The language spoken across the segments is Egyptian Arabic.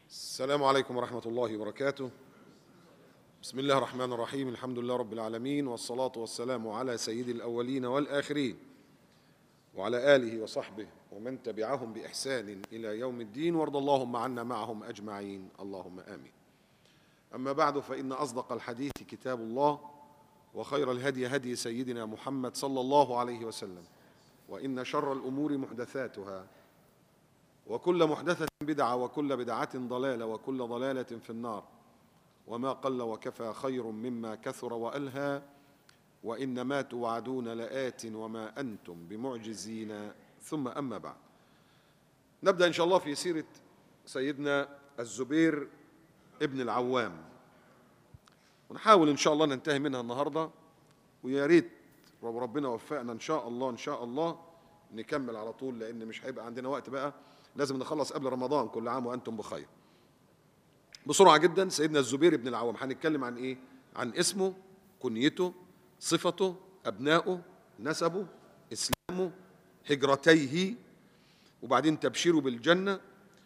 السلام عليكم ورحمة الله وبركاته بسم الله الرحمن الرحيم الحمد لله رب العالمين والصلاة والسلام على سيد الأولين والآخرين وعلى آله وصحبه ومن تبعهم بإحسان إلى يوم الدين وارض اللهم عنا معهم أجمعين اللهم آمين أما بعد فإن أصدق الحديث كتاب الله وخير الهدي هدي سيدنا محمد صلى الله عليه وسلم وإن شر الأمور محدثاتها وكل محدثة بدعة وكل بدعة ضلالة وكل ضلالة في النار وما قل وكفى خير مما كثر وألهى وإن ما توعدون لآت وما أنتم بمعجزين ثم أما بعد نبدأ إن شاء الله في سيرة سيدنا الزبير ابن العوام ونحاول إن شاء الله ننتهي منها النهاردة ويا ريت رب ربنا وفقنا إن شاء الله إن شاء الله نكمل على طول لأن مش هيبقى عندنا وقت بقى لازم نخلص قبل رمضان كل عام وأنتم بخير بسرعة جدا سيدنا الزبير بن العوام هنتكلم عن إيه؟ عن اسمه كنيته صفته أبنائه نسبه إسلامه هجرتيه وبعدين تبشيره بالجنة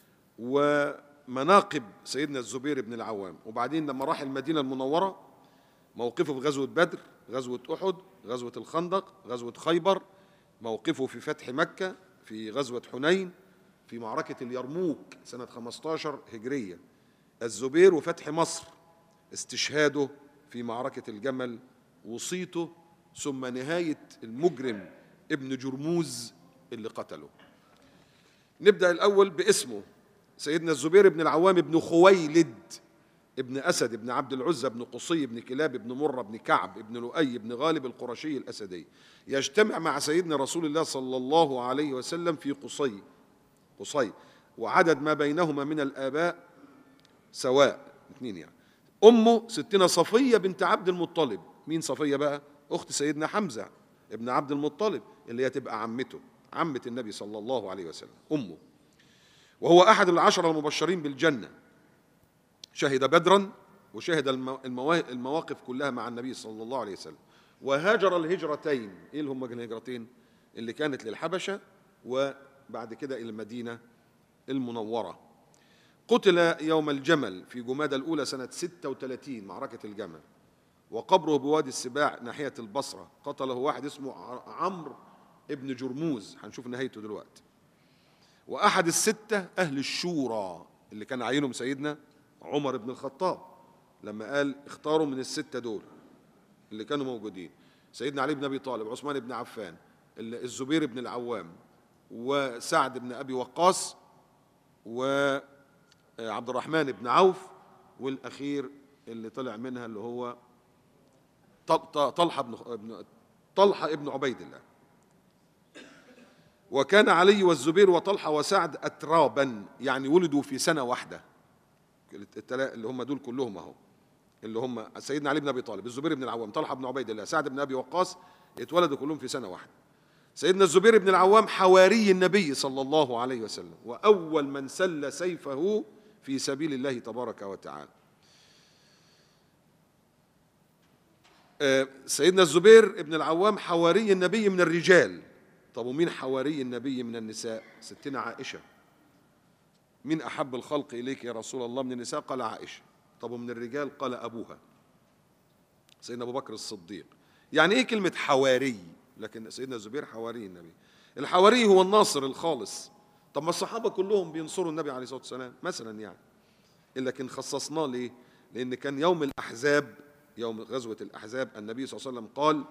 ومناقب سيدنا الزبير بن العوام وبعدين لما راح المدينة المنورة موقفه في غزوة بدر غزوة أحد غزوة الخندق غزوة خيبر موقفه في فتح مكة في غزوة حنين في معركة اليرموك سنة 15 هجرية الزبير وفتح مصر استشهاده في معركة الجمل وصيته ثم نهاية المجرم ابن جرموز اللي قتله نبدأ الأول باسمه سيدنا الزبير بن العوام بن خويلد ابن أسد ابن عبد العزة بن قصي بن كلاب بن مرة بن كعب ابن لؤي بن غالب القرشي الأسدي يجتمع مع سيدنا رسول الله صلى الله عليه وسلم في قصي قصي وعدد ما بينهما من الآباء سواء اثنين يعني أمه ستنا صفية بنت عبد المطلب مين صفية بقى أخت سيدنا حمزة ابن عبد المطلب اللي هي تبقى عمته عمة النبي صلى الله عليه وسلم أمه وهو أحد العشرة المبشرين بالجنة شهد بدرا وشهد الموا- المواقف كلها مع النبي صلى الله عليه وسلم وهاجر الهجرتين ايه اللي هم الهجرتين اللي كانت للحبشة وبعد كده إلى المدينة المنورة قتل يوم الجمل في جمادى الأولى سنة 36 معركة الجمل وقبره بوادي السباع ناحية البصرة قتله واحد اسمه ع- عمرو ابن جرموز هنشوف نهايته دلوقتي وأحد الستة أهل الشورى اللي كان عينهم سيدنا عمر بن الخطاب لما قال اختاروا من الستة دول اللي كانوا موجودين سيدنا علي بن أبي طالب عثمان بن عفان ال- الزبير بن العوام وسعد بن أبي وقاص وعبد الرحمن بن عوف والأخير اللي طلع منها اللي هو طل- ط- طلحة بن ابن طلحة ابن عبيد الله وكان علي والزبير وطلحة وسعد أترابا يعني ولدوا في سنة واحدة التلا- اللي هم دول كلهم اهو اللي هم سيدنا علي بن ابي طالب الزبير بن العوام طلحه بن عبيد الله سعد بن ابي وقاص اتولدوا كلهم في سنه واحده سيدنا الزبير بن العوام حواري النبي صلى الله عليه وسلم واول من سل سيفه في سبيل الله تبارك وتعالى آه، سيدنا الزبير بن العوام حواري النبي من الرجال طب ومين حواري النبي من النساء ستنا عائشه من أحب الخلق إليك يا رسول الله من النساء قال عائشة طب ومن الرجال قال أبوها سيدنا أبو بكر الصديق يعني إيه كلمة حواري لكن سيدنا الزبير حواري النبي الحواري هو الناصر الخالص طب ما الصحابة كلهم بينصروا النبي عليه الصلاة والسلام مثلا يعني لكن خصصناه ليه لأن كان يوم الأحزاب يوم غزوة الأحزاب النبي صلى الله عليه وسلم قال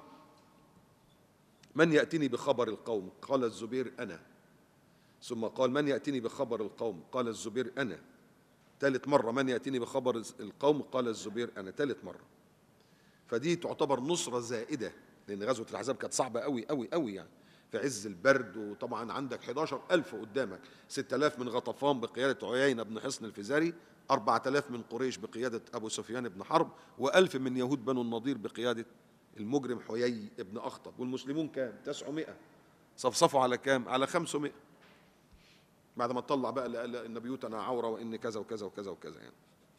من يأتيني بخبر القوم قال الزبير أنا ثم قال من يأتيني بخبر القوم قال الزبير أنا ثالث مرة من يأتيني بخبر القوم قال الزبير أنا ثالث مرة فدي تعتبر نصرة زائدة لأن غزوة الأحزاب كانت صعبة قوي قوي قوي يعني في عز البرد وطبعا عندك 11 ألف قدامك 6000 من غطفان بقيادة عيينة بن حصن الفزاري 4000 من قريش بقيادة أبو سفيان بن حرب وألف من يهود بنو النضير بقيادة المجرم حيي بن أخطب والمسلمون كام 900 صفصفوا على كام على 500 بعد ما تطلع بقى لا- لا ان بيوتنا عوره وان كذا وكذا وكذا وكذا يعني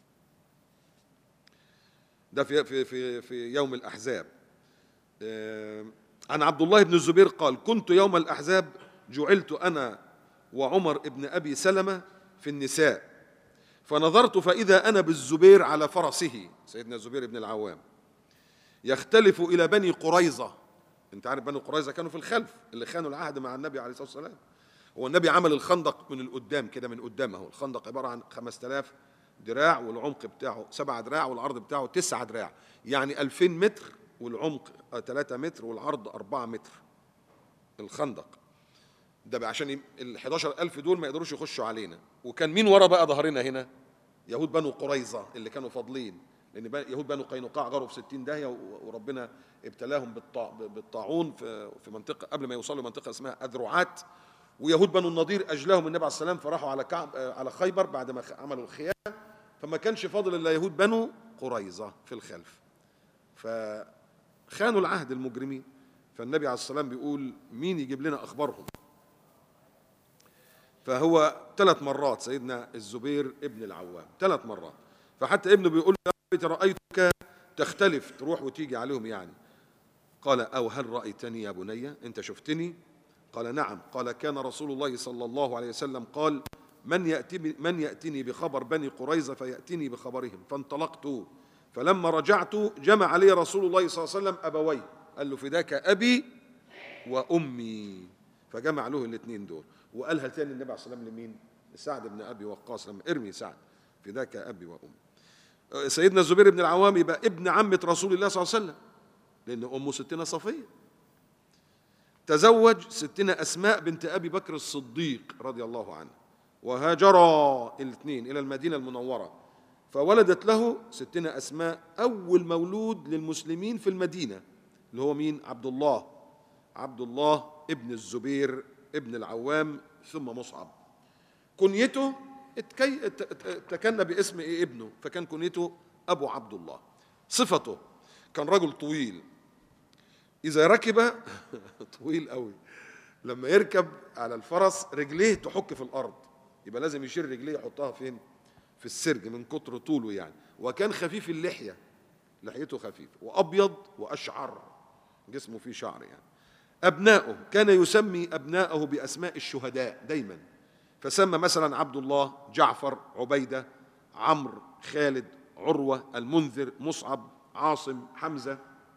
ده في في في في يوم الاحزاب آه، عن عبد الله بن الزبير قال كنت يوم الاحزاب جعلت انا وعمر ابن ابي سلمه في النساء فنظرت فإذا أنا بالزبير على فرسه سيدنا الزبير بن العوام يختلف إلى بني قريظة أنت عارف بني قريظة كانوا في الخلف اللي خانوا العهد مع النبي عليه الصلاة والسلام هو النبي عمل الخندق من القدام كده من قدام اهو الخندق عبارة عن 5000 دراع والعمق بتاعه 7 دراع والعرض بتاعه 9 دراع يعني 2000 متر والعمق 3 متر والعرض 4 متر الخندق ده بقى عشان ال 11000 دول ما يقدروش يخشوا علينا وكان مين ورا بقى ظهرنا هنا يهود بنو قريظه اللي كانوا فاضلين لان بن- يهود بنو قينقاع جروا في 60 داهيه و- وربنا ابتلاهم بالطا- بالطاعون في في منطقه قبل ما يوصلوا منطقه اسمها اذرعات ويهود بنو النضير اجلاهم النبي عليه السلام فراحوا على كعب آه، على خيبر بعد ما خ- عملوا الخيانه فما كانش فاضل الا يهود بنو قريظه في الخلف فخانوا العهد المجرمين فالنبي عليه السلام بيقول مين يجيب لنا اخبارهم فهو ثلاث مرات سيدنا الزبير ابن العوام ثلاث مرات فحتى ابنه بيقول له يا أبت رأيتك تختلف تروح وتيجي عليهم يعني قال أو هل رأيتني يا بني أنت شفتني قال نعم قال كان رسول الله صلى الله عليه وسلم قال من يأتي من يأتني بخبر بني قريظة فيأتني بخبرهم فانطلقت فلما رجعت جمع علي رسول الله صلى الله عليه وسلم أبويه قال له فداك أبي وأمي فجمع له الاثنين دول وقالها تاني النبي عليه الصلاة والسلام لمين؟ لسعد بن أبي وقاص لما ارمي سعد فداك أبي وأمي سيدنا الزبير بن العوام يبقى ابن عمة رسول الله صلى الله عليه وسلم لأن أمه ستنا صفية تزوج ستنا أسماء بنت أبي بكر الصديق رضي الله عنه وهاجرا الاثنين إلى المدينة المنورة فولدت له ستنا أسماء أول مولود للمسلمين في المدينة اللي هو مين عبد الله عبد الله ابن الزبير ابن العوام ثم مصعب كنيته اتكي ات- ات- تكنى باسم ايه ابنه فكان كنيته ابو عبد الله صفته كان رجل طويل اذا ركب طويل قوي لما يركب على الفرس رجليه تحك في الارض يبقى لازم يشيل رجليه يحطها فين في السرج من كتر طوله يعني وكان خفيف اللحيه لحيته خفيفه وابيض واشعر جسمه فيه شعر يعني أبناؤه كان يسمي أبناءه بأسماء الشهداء دايما فسمى مثلا عبد الله جعفر عبيدة عمرو خالد عروة المنذر مصعب عاصم حمزة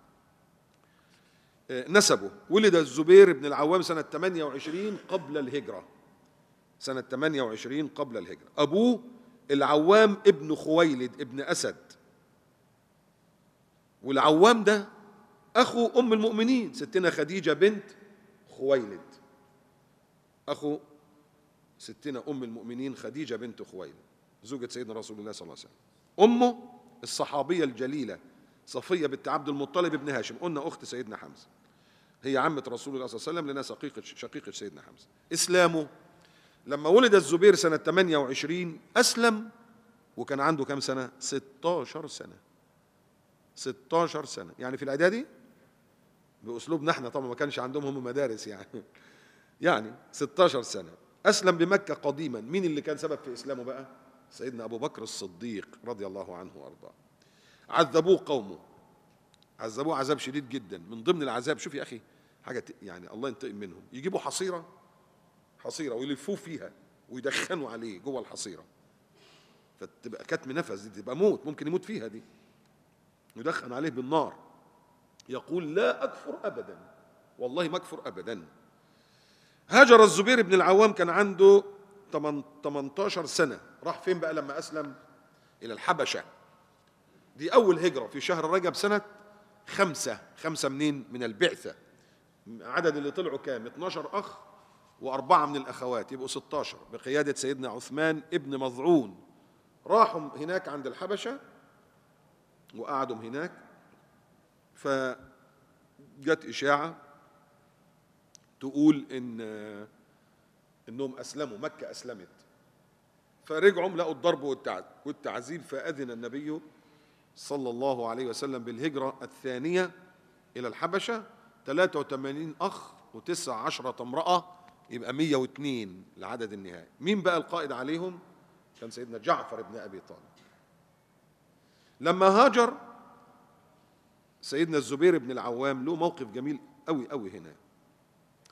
آه، نسبه ولد الزبير بن العوام سنة 28 قبل الهجرة سنة 28 قبل الهجرة أبوه العوام ابن خويلد ابن أسد والعوام ده أخو أم المؤمنين ستنا خديجة بنت خويلد أخو ستنا أم المؤمنين خديجة بنت خويلد زوجة سيدنا رسول الله صلى الله عليه وسلم أمه الصحابية الجليلة صفية بنت عبد المطلب بن هاشم قلنا أخت سيدنا حمزة هي عمة رسول الله صلى الله عليه وسلم لأنها شقيقة شقيقة سيدنا حمزة إسلامه لما ولد الزبير سنة 28 أسلم وكان عنده كام سنة؟ 16 سنة 16 سنة يعني في الإعدادي بأسلوبنا احنا طبعا ما كانش عندهم هم مدارس يعني يعني 16 سنة أسلم بمكة قديما مين اللي كان سبب في إسلامه بقى سيدنا أبو بكر الصديق رضي الله عنه وأرضاه عذبوه قومه عذبوه عذاب شديد جدا من ضمن العذاب شوف يا أخي حاجة ت- يعني الله ينتقم منهم يجيبوا حصيرة حصيرة ويلفوه فيها ويدخنوا عليه جوه الحصيرة فتبقى كتم نفس دي تبقى موت ممكن يموت فيها دي يدخن عليه بالنار يقول لا أكفر أبدا والله ما أكفر أبدا هاجر الزبير بن العوام كان عنده 18 سنة راح فين بقى لما أسلم إلى الحبشة دي أول هجرة في شهر رجب سنة خمسة خمسة منين من البعثة عدد اللي طلعوا كام 12 أخ وأربعة من الأخوات يبقوا 16 بقيادة سيدنا عثمان ابن مظعون راحوا هناك عند الحبشة وقعدوا هناك فجت إشاعة تقول إن إنهم أسلموا مكة أسلمت فرجعوا لقوا الضرب والتع- والتعذيب فأذن النبي صلى الله عليه وسلم بالهجرة الثانية إلى الحبشة 83 أخ وتسع عشرة امرأة يبقى 102 العدد النهائي مين بقى القائد عليهم كان سيدنا جعفر بن أبي طالب لما هاجر سيدنا الزبير بن العوام له موقف جميل قوي قوي هنا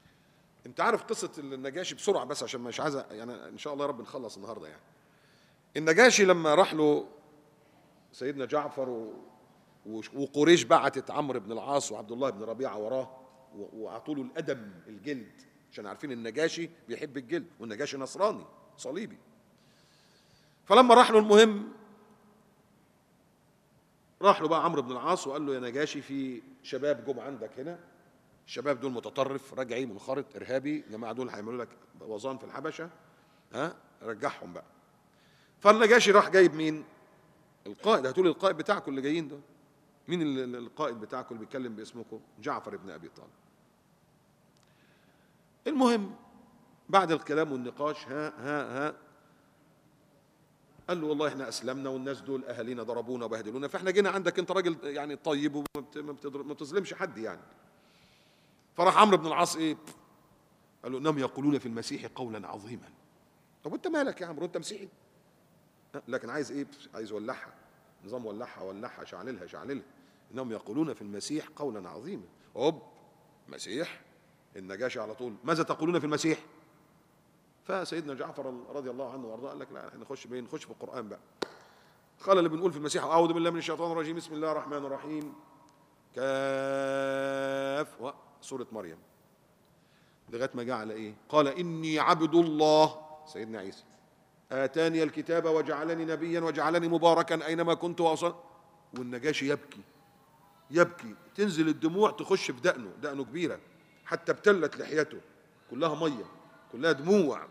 انت عارف قصة النجاشي بسرعة بس عشان مش عايز يعني ان شاء الله يا رب نخلص النهارده يعني النجاشي لما راح له سيدنا جعفر و... وقريش بعتت عمرو بن العاص وعبد الله بن ربيعه وراه واعطوا له الادم الجلد عشان عارفين النجاشي بيحب الجلد والنجاشي نصراني صليبي فلما راح له المهم راح له بقى عمرو بن العاص وقال له يا نجاشي في شباب جم عندك هنا الشباب دول متطرف رجعي منخرط ارهابي الجماعه دول هيعملوا لك وظان في الحبشه ها رجعهم بقى فالنجاشي راح جايب مين القائد هتقول القائد بتاعكم اللي جايين ده مين القائد بتاعكم اللي بيتكلم باسمكم جعفر بن ابي طالب المهم بعد الكلام والنقاش ها ها ها قال له والله احنا اسلمنا والناس دول اهالينا ضربونا وبهدلونا فاحنا جينا عندك انت راجل يعني طيب وما بتظلمش حد يعني فراح عمرو بن العاص ايه قال له انهم يقولون في المسيح قولا عظيما طب انت مالك يا عمرو انت مسيحي لكن عايز ايه عايز ولعها نظام ولعها ولعها شعللها شعللها انهم يقولون في المسيح قولا عظيما هوب مسيح النجاشي على طول ماذا تقولون في المسيح فسيدنا جعفر رضي الله عنه وارضاه قال لك لا احنا نخش بين نخش في القران بقى قال اللي بنقول في المسيح اعوذ بالله من الشيطان الرجيم بسم الله الرحمن الرحيم كاف سوره مريم لغايه ما جاء على ايه قال اني عبد الله سيدنا عيسى اتاني الكتاب وجعلني نبيا وجعلني مباركا اينما كنت واصل والنجاشي يبكي يبكي تنزل الدموع تخش في دقنه دقنه كبيره حتى ابتلت لحيته كلها ميه كلها دموع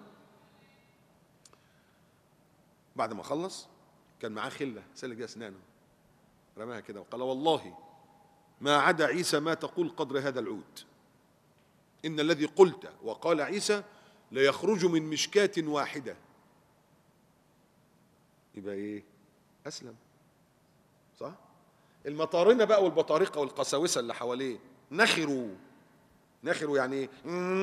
بعد ما خلص كان معاه خله سلج اسنانه رماها كده وقال والله ما عدا عيسى ما تقول قدر هذا العود ان الذي قلت وقال عيسى ليخرج من مشكاة واحدة يبقى ايه اسلم صح المطارنة بقى والبطارقة والقساوسة اللي حواليه نخروا نخروا يعني ايه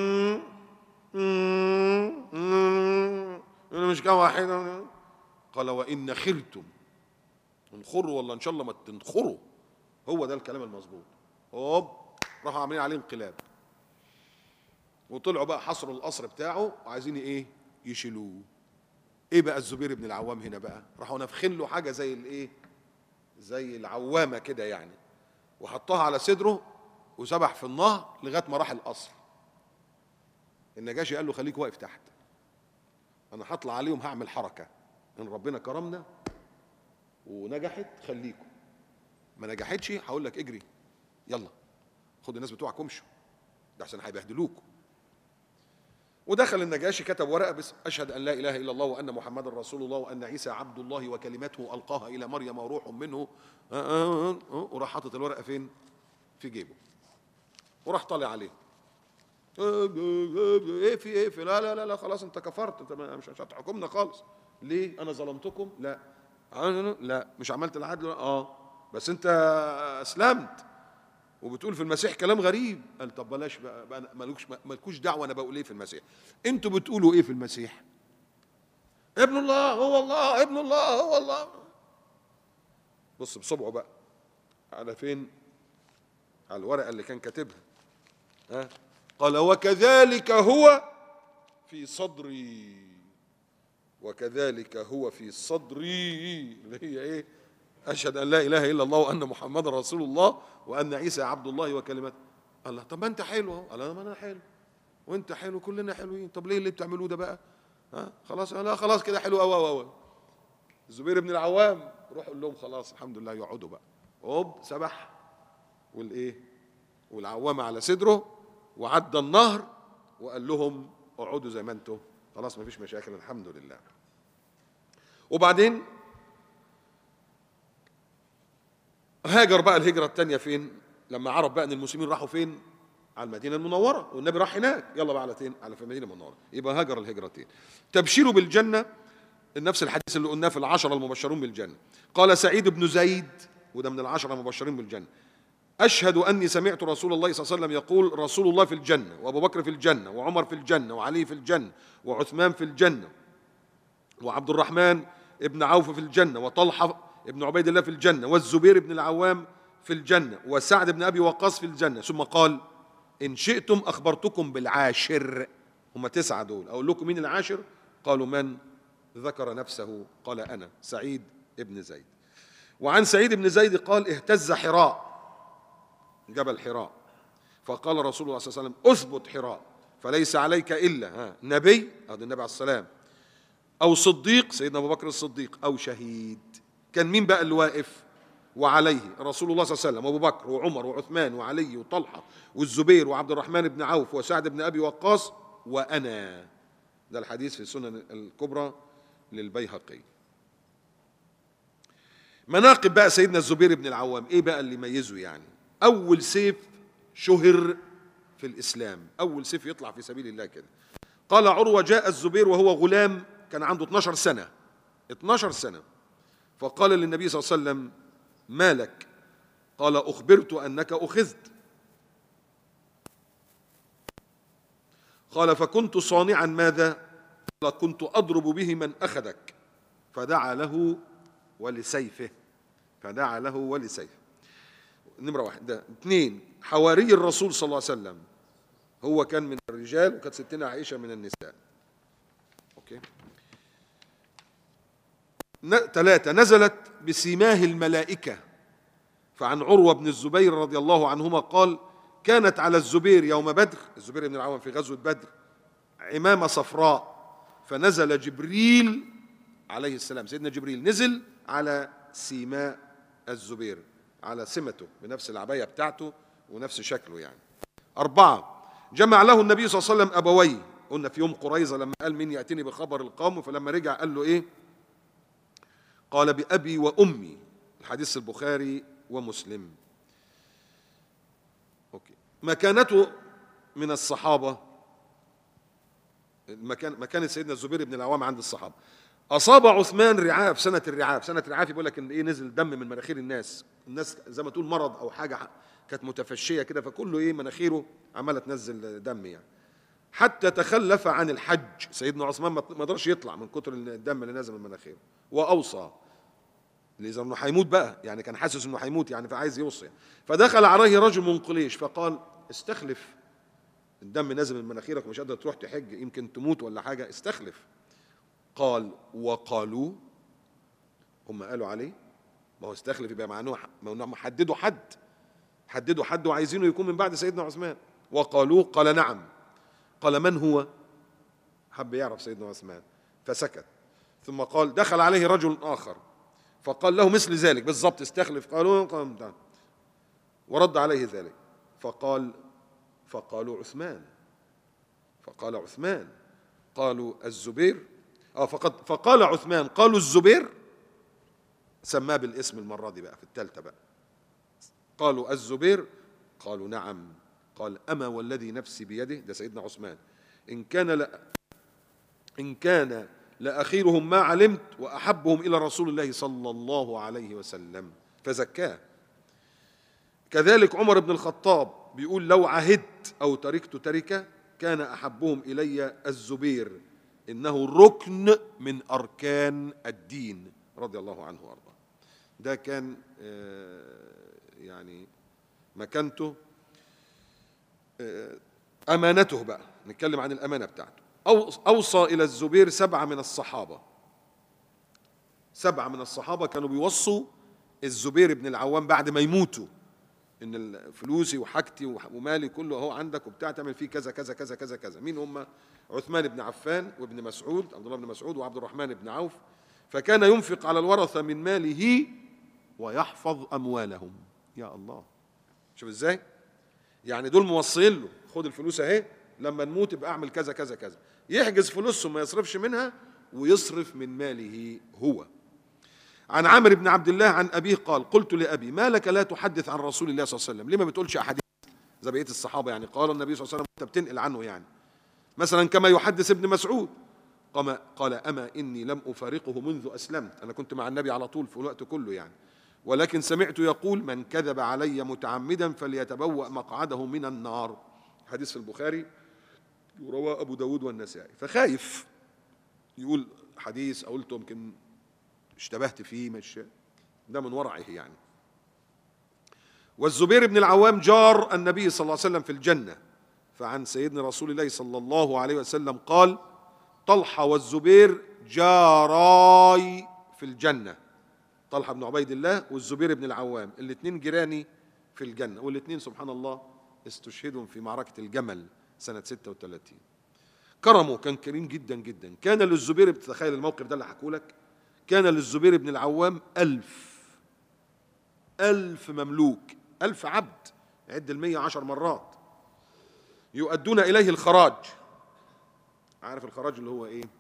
مش كام واحدة قال وإن خرتم انخروا والله إن شاء الله ما تنخروا هو ده الكلام المظبوط هوب راحوا عاملين عليه انقلاب وطلعوا بقى حصروا القصر بتاعه وعايزين ايه يشيلوه ايه بقى الزبير بن العوام هنا بقى راحوا نافخين له حاجه زي الايه زي العوامه كده يعني وحطها على صدره وسبح في النهر لغايه ما راح القصر النجاشي قال له خليك واقف تحت انا هطلع عليهم هعمل حركه ان ربنا كرمنا ونجحت خليكم ما نجحتش هقول لك اجري يلا خد الناس بتوعك وامشوا ده عشان هيبهدلوكوا ودخل النجاشي كتب ورقه بس اشهد ان لا اله الا الله وان محمدا رسول الله وان عيسى عبد الله وكلمته القاها الى مريم وروح منه وراح حاطط الورقه فين؟ في جيبه وراح طالع عليه ايه في ايه في لا لا لا لا خلاص انت كفرت انت مش هتحكمنا خالص ليه انا ظلمتكم لا لا مش عملت العدل اه بس انت اسلمت وبتقول في المسيح كلام غريب قال طب بلاش بقى, بقى مالكوش مالكوش دعوه انا بقول ايه في المسيح انتوا بتقولوا ايه في المسيح ابن الله هو الله ابن الله هو الله بص بصبعه بقى على فين على الورقه اللي كان كاتبها ها قال وكذلك هو في صدري وكذلك هو في صدري اللي هي ايه اشهد ان لا اله الا الله وان محمدا رسول الله وان عيسى عبد الله وكلمته الله طب ما انت حلو اهو قال ما انا حلو وانت حلو كلنا حلوين طب ليه اللي بتعملوه ده بقى ها خلاص لا خلاص كده حلو قوي قوي الزبير بن العوام روح قول لهم خلاص الحمد لله يقعدوا بقى هوب سبح والايه والعوامه على صدره وعدى النهر وقال لهم اقعدوا زي ما انتم خلاص ما فيش مشاكل الحمد لله وبعدين هاجر بقى الهجرة الثانية فين لما عرف بقى ان المسلمين راحوا فين على المدينة المنورة والنبي راح هناك يلا بقى على فين على في المدينة المنورة يبقى هاجر الهجرتين تبشيره بالجنة نفس الحديث اللي قلناه في العشرة المبشرون بالجنة قال سعيد بن زيد وده من العشرة المبشرين بالجنة أشهد أني سمعت رسول الله صلى الله عليه وسلم يقول رسول الله في الجنة وأبو بكر في الجنة وعمر في الجنة وعلي في الجنة وعثمان في الجنة وعبد الرحمن ابن عوف في الجنة وطلحة ابن عبيد الله في الجنة والزبير بن العوام في الجنة وسعد بن أبي وقاص في الجنة ثم قال إن شئتم أخبرتكم بالعاشر هم تسعة دول أقول لكم مين العاشر قالوا من ذكر نفسه قال أنا سعيد ابن زيد وعن سعيد بن زيد قال اهتز حراء جبل حراء فقال رسول الله صلى الله عليه وسلم اثبت حراء فليس عليك الا ها نبي هذا النبي عليه السلام او صديق سيدنا ابو بكر الصديق او شهيد كان مين بقى اللي واقف وعليه رسول الله صلى الله عليه وسلم وابو بكر وعمر وعثمان وعلي وطلحه والزبير وعبد الرحمن بن عوف وسعد بن ابي وقاص وانا ده الحديث في السنن الكبرى للبيهقي مناقب بقى سيدنا الزبير بن العوام ايه بقى اللي يميزه يعني اول سيف شهر في الاسلام اول سيف يطلع في سبيل الله كده قال عروه جاء الزبير وهو غلام كان عنده 12 سنه 12 سنه فقال للنبي صلى الله عليه وسلم ما لك قال اخبرت انك اخذت قال فكنت صانعا ماذا قال كنت اضرب به من اخذك فدعا له ولسيفه فدعا له ولسيفه نمرة واحد ده اثنين حواري الرسول صلى الله عليه وسلم هو كان من الرجال وكانت ستنا عائشة من النساء أوكي ثلاثة نزلت بسماه الملائكة فعن عروة بن الزبير رضي الله عنهما قال كانت على الزبير يوم بدر الزبير بن العوام في غزوة بدر عمامة صفراء فنزل جبريل عليه السلام سيدنا جبريل نزل على سيماء الزبير على سمته بنفس العباية بتاعته ونفس شكله يعني أربعة جمع له النبي صلى الله عليه وسلم أبويه قلنا في يوم قريظة لما قال مين يأتيني بخبر القوم فلما رجع قال له إيه قال بأبي وأمي الحديث البخاري ومسلم أوكي مكانته من الصحابة مكان مكانة سيدنا الزبير بن العوام عند الصحابة أصاب عثمان رعاف سنة الرعاف سنة الرعاف يقول لك إن إيه نزل دم من مناخير الناس الناس زي ما تقول مرض أو حاجة كانت متفشية كده فكله إيه مناخيره عمالة تنزل دم يعني حتى تخلف عن الحج سيدنا عثمان ما قدرش يطلع من كتر الدم اللي نازل من مناخيره وأوصى لذا انه هيموت بقى يعني كان حاسس انه هيموت يعني فعايز يوصي فدخل عليه رجل من قليش فقال استخلف الدم نازل من مناخيرك ومش قادر تروح تحج يمكن تموت ولا حاجه استخلف قال وقالوا هم قالوا عليه ما هو استخلف يبقى معناه ما هم حددوا حد حددوا حد وعايزينه يكون من بعد سيدنا عثمان وقالوا قال نعم قال من هو حب يعرف سيدنا عثمان فسكت ثم قال دخل عليه رجل آخر فقال له مثل ذلك بالضبط استخلف قالوا قال ورد عليه ذلك فقال فقالوا عثمان فقال عثمان قالوا الزبير اه فقد فقال عثمان قالوا الزبير سماه بالاسم المرة دي بقى في الثالثة بقى قالوا الزبير قالوا نعم قال أما والذي نفسي بيده ده سيدنا عثمان إن كان لا إن كان لأخيرهم ما علمت وأحبهم إلى رسول الله صلى الله عليه وسلم فزكاه كذلك عمر بن الخطاب بيقول لو عهدت أو تركت تركة كان أحبهم إلي الزبير إنه ركن من أركان الدين رضي الله عنه وأرضاه ده كان يعني مكانته أمانته بقى نتكلم عن الأمانة بتاعته أوصى إلى الزبير سبعة من الصحابة سبعة من الصحابة كانوا بيوصوا الزبير بن العوام بعد ما يموتوا ان فلوسي وحاجتي ومالي كله اهو عندك وبتاع تعمل فيه كذا كذا كذا كذا كذا مين هم عثمان بن عفان وابن مسعود عبد الله بن مسعود وعبد الرحمن بن عوف فكان ينفق على الورثة من ماله ويحفظ أموالهم يا الله شوف ازاي يعني دول موصيين له خد الفلوس اهي لما نموت يبقى اعمل كذا كذا كذا يحجز فلوسه ما يصرفش منها ويصرف من ماله هو عن عامر بن عبد الله عن أبيه قال قلت لأبي ما لك لا تحدث عن رسول الله صلى الله عليه وسلم ليه ما بتقولش أحاديث زي بقية الصحابة يعني قال النبي صلى الله عليه وسلم أنت بتنقل عنه يعني مثلا كما يحدث ابن مسعود قام قال أما إني لم أفارقه منذ أسلمت أنا كنت مع النبي على طول في الوقت كله يعني ولكن سمعت يقول من كذب علي متعمدا فليتبوأ مقعده من النار حديث في البخاري ورواه أبو داود والنسائي فخايف يقول حديث قلته يمكن اشتبهت فيه مش ده من ورعه يعني والزبير بن العوام جار النبي صلى الله عليه وسلم في الجنة فعن سيدنا رسول الله صلى الله عليه وسلم قال طلحة والزبير جاراي في الجنة طلحة بن عبيد الله والزبير بن العوام الاثنين جيراني في الجنة والاثنين سبحان الله استشهدوا في معركة الجمل سنة 36 كرمه كان كريم جدا جدا كان للزبير بتتخيل الموقف ده اللي حكوا لك كان للزبير بن العوام ألف ألف مملوك ألف عبد عد المية عشر مرات يؤدون إليه الخراج عارف الخراج اللي هو إيه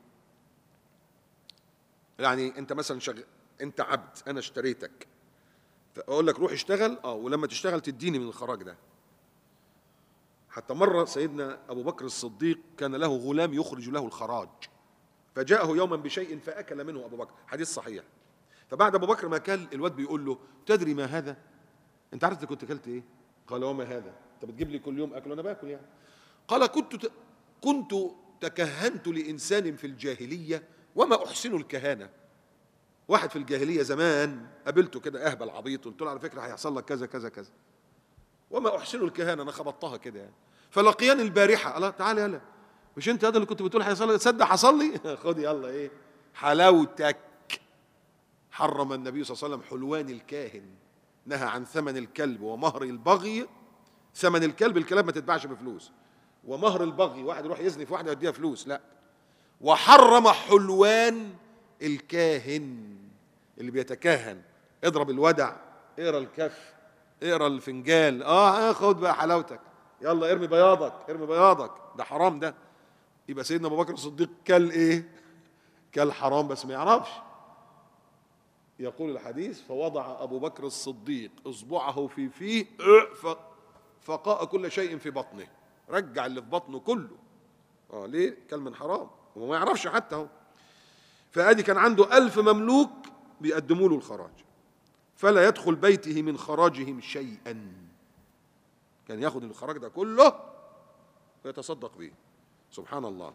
يعني أنت مثلا شغ... أنت عبد أنا اشتريتك فأقول لك روح اشتغل اه ولما تشتغل تديني من الخراج ده حتى مرة سيدنا أبو بكر الصديق كان له غلام يخرج له الخراج فجاءه يوما بشيء فأكل منه أبو بكر حديث صحيح فبعد أبو بكر ما كل الواد بيقول له تدري ما هذا أنت عارف أنت كنت أكلت إيه قال وما هذا أنت بتجيب لي كل يوم أكل وأنا باكل يعني قال كنت ت... كنت تكهنت لإنسان في الجاهلية وما أحسن الكهانة واحد في الجاهلية زمان قابلته كده أهبل عبيط قلت له على فكرة هيحصل لك كذا كذا كذا وما احسن الكهانه انا خبطتها كده يعني فلقياني البارحه قال تعالى يلا مش انت هذا اللي كنت بتقول هيحصل لي تصدق حصل لي خد يلا ايه حلاوتك حرم النبي صلى الله عليه وسلم حلوان الكاهن نهى عن ثمن الكلب ومهر البغي ثمن الكلب الكلاب ما تتباعش بفلوس ومهر البغي واحد يروح يزني في واحده يديها فلوس لا وحرم حلوان الكاهن اللي بيتكهن اضرب الودع اقرا الكف اقرا الفنجان اه خد بقى حلاوتك يلا ارمي بياضك ارمي بياضك ده حرام ده يبقى سيدنا ابو بكر الصديق كل ايه كل حرام بس ما يعرفش يقول الحديث فوضع ابو بكر الصديق اصبعه في فيه فقاء كل شيء في بطنه رجع اللي في بطنه كله اه ليه كل من حرام وما يعرفش حتى هو فادي كان عنده ألف مملوك بيقدموا له الخراج فلا يدخل بيته من خراجهم شيئا كان ياخد الخراج ده كله ويتصدق به سبحان الله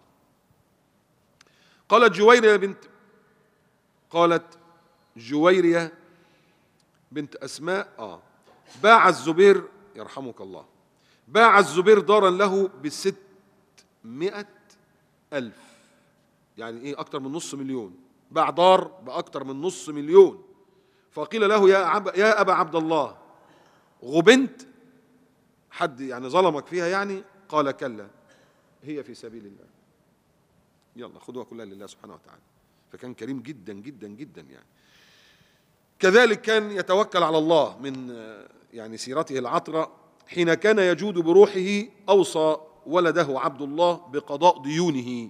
قالت جويرية بنت قالت جويرية بنت أسماء آه باع الزبير يرحمك الله باع الزبير دارا له بستمائة ألف يعني إيه أكتر من نص مليون باع دار بأكتر من نص مليون فقيل له يا, عب يا أبا عبد الله غبنت حد يعني ظلمك فيها يعني قال كلا هي في سبيل الله يلا خذوها كلها لله سبحانه وتعالى فكان كريم جدا جدا جدا يعني كذلك كان يتوكل على الله من يعني سيرته العطرة حين كان يجود بروحه أوصى ولده عبد الله بقضاء ديونه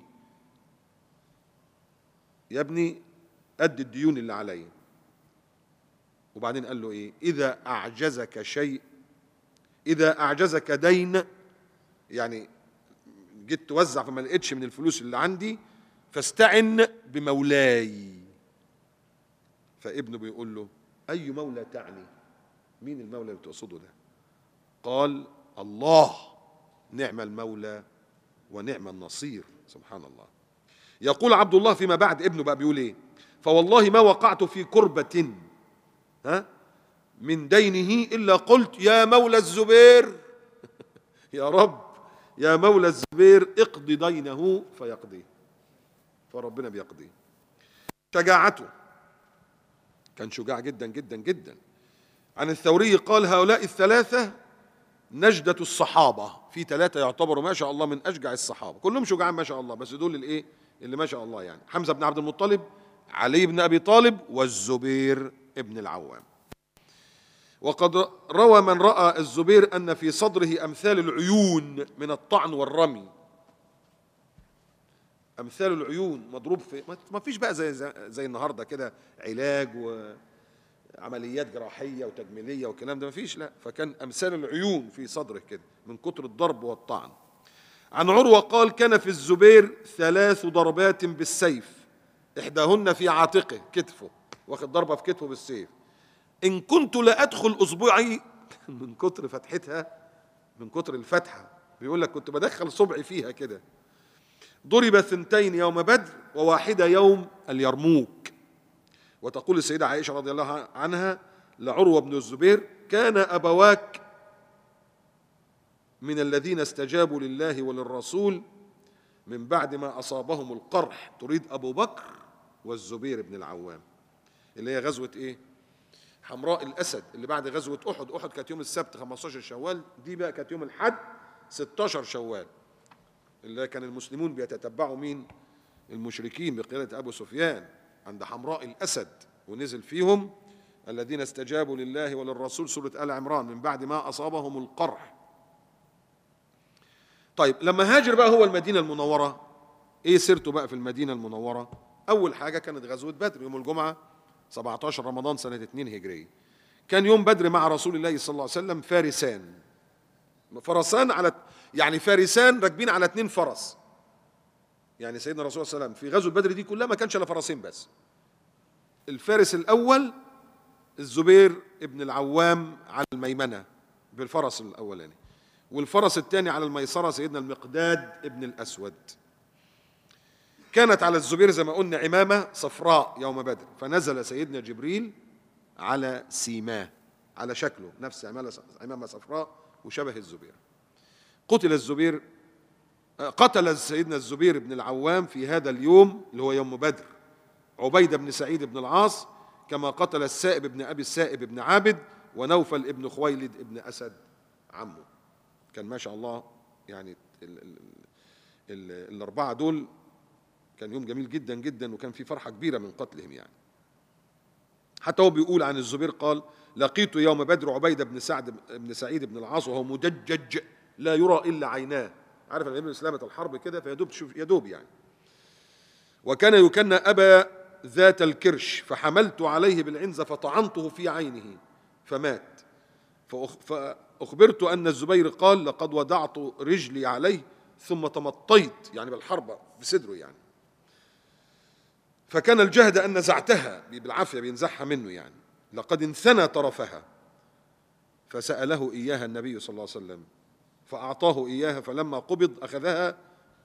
يا ابني أد الديون اللي عليا وبعدين قال له ايه اذا اعجزك شيء اذا اعجزك دين يعني جيت توزع فما لقيتش من الفلوس اللي عندي فاستعن بمولاي فابنه بيقول له اي مولى تعني مين المولى اللي تقصده ده قال الله نعم المولى ونعم النصير سبحان الله يقول عبد الله فيما بعد ابنه بقى بيقول ايه فوالله ما وقعت في كربه ها من دينه إلا قلت يا مولى الزبير يا رب يا مولى الزبير اقض دينه فيقضيه فربنا بيقضيه شجاعته كان شجاع جدا جدا جدا عن الثوري قال هؤلاء الثلاثة نجدة الصحابة في ثلاثة يعتبروا ما شاء الله من أشجع الصحابة كلهم شجعان ما شاء الله بس دول الإيه اللي ما شاء الله يعني حمزة بن عبد المطلب علي بن أبي طالب والزبير ابن العوام وقد روى من راى الزبير ان في صدره امثال العيون من الطعن والرمي امثال العيون مضروب في ما فيش بقى زي زي النهارده كده علاج وعمليات جراحيه وتجميليه والكلام ده ما فيش لا فكان امثال العيون في صدره كده من كتر الضرب والطعن عن عروه قال كان في الزبير ثلاث ضربات بالسيف احداهن في عاتقه كتفه واخد ضربه في كتفه بالسيف إن كنت لا أدخل أصبعي من كتر فتحتها من كتر الفتحة بيقول لك كنت بدخل صبعي فيها كده ضرب ثنتين يوم بدر وواحدة يوم اليرموك وتقول السيدة عائشة رضي الله عنها لعروة بن الزبير كان أبواك من الذين استجابوا لله وللرسول من بعد ما أصابهم القرح تريد أبو بكر والزبير بن العوام اللي هي غزوة إيه؟ حمراء الأسد اللي بعد غزوة أحد أحد كانت يوم السبت 15 شوال دي بقى كانت يوم الحد 16 شوال اللي كان المسلمون بيتتبعوا مين المشركين بقيادة أبو سفيان عند حمراء الأسد ونزل فيهم الذين استجابوا لله وللرسول سورة آل عمران من بعد ما أصابهم القرح طيب لما هاجر بقى هو المدينة المنورة ايه سيرته بقى في المدينة المنورة اول حاجة كانت غزوة بدر يوم الجمعة 17 رمضان سنة 2 هجرية كان يوم بدر مع رسول الله صلى الله عليه وسلم فارسان فرسان على يعني فارسان راكبين على اتنين فرس يعني سيدنا الرسول صلى الله عليه وسلم في غزوة بدر دي كلها ما كانش الا فرسين بس الفارس الاول الزبير ابن العوام على الميمنة بالفرس الاولاني والفرس الثاني على الميسرة سيدنا المقداد ابن الاسود كانت على الزبير زي ما قلنا عمامة صفراء يوم بدر فنزل سيدنا جبريل على سيماه على شكله نفس عمامة صفراء وشبه الزبير قتل الزبير قتل سيدنا الزبير بن العوام في هذا اليوم اللي هو يوم بدر عبيدة بن سعيد بن العاص كما قتل السائب بن أبي السائب بن عابد ونوفل ابن خويلد ابن أسد عمه كان ما شاء الله يعني ال ال ال الأربعة دول كان يوم جميل جدا جدا وكان في فرحة كبيرة من قتلهم يعني حتى هو بيقول عن الزبير قال لقيت يوم بدر عبيدة بن سعد بن سعيد بن العاص وهو مدجج لا يرى إلا عيناه عارف لما اسلامة الحرب كده فيدوب تشوف يدوب يعني وكان يكنى أبا ذات الكرش فحملت عليه بالعنزة فطعنته في عينه فمات فأخبرت أن الزبير قال لقد وضعت رجلي عليه ثم تمطيت يعني بالحربة بصدره يعني فكان الجهد أن نزعتها بالعافية بينزعها منه يعني لقد انثنى طرفها فسأله إياها النبي صلى الله عليه وسلم فأعطاه إياها فلما قبض أخذها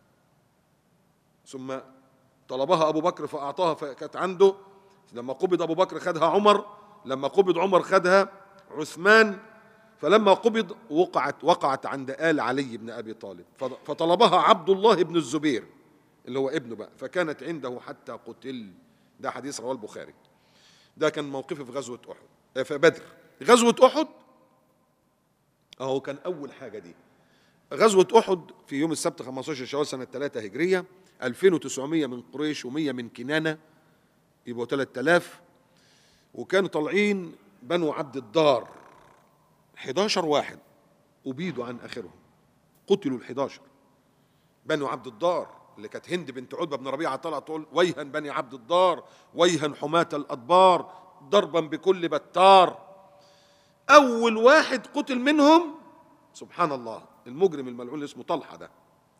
ثم طلبها أبو بكر فأعطاها فكانت عنده لما قبض أبو بكر خدها عمر لما قبض عمر خدها عثمان فلما قبض وقعت وقعت عند آل علي بن أبي طالب فطلبها عبد الله بن الزبير اللي هو ابنه بقى فكانت عنده حتى قتل ده حديث رواه البخاري ده كان موقفه في غزوة أحد في بدر غزوة أحد أهو كان أول حاجة دي غزوة أحد في يوم السبت 15 شوال سنة 3 هجرية 2900 من قريش و100 من كنانة يبقوا 3000 وكانوا طالعين بنو عبد الدار 11 واحد أبيدوا عن آخرهم قتلوا ال 11 بنو عبد الدار اللي كانت هند بنت عتبة بن ربيعة طلعت تقول ويها بني عبد الدار ويها حماة الأدبار ضربا بكل بتار أول واحد قتل منهم سبحان الله المجرم الملعون اللي اسمه طلحة ده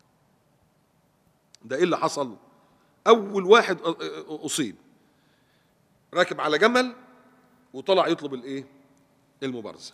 ده ايه اللي حصل اول واحد اصيب راكب على جمل وطلع يطلب الايه المبارزه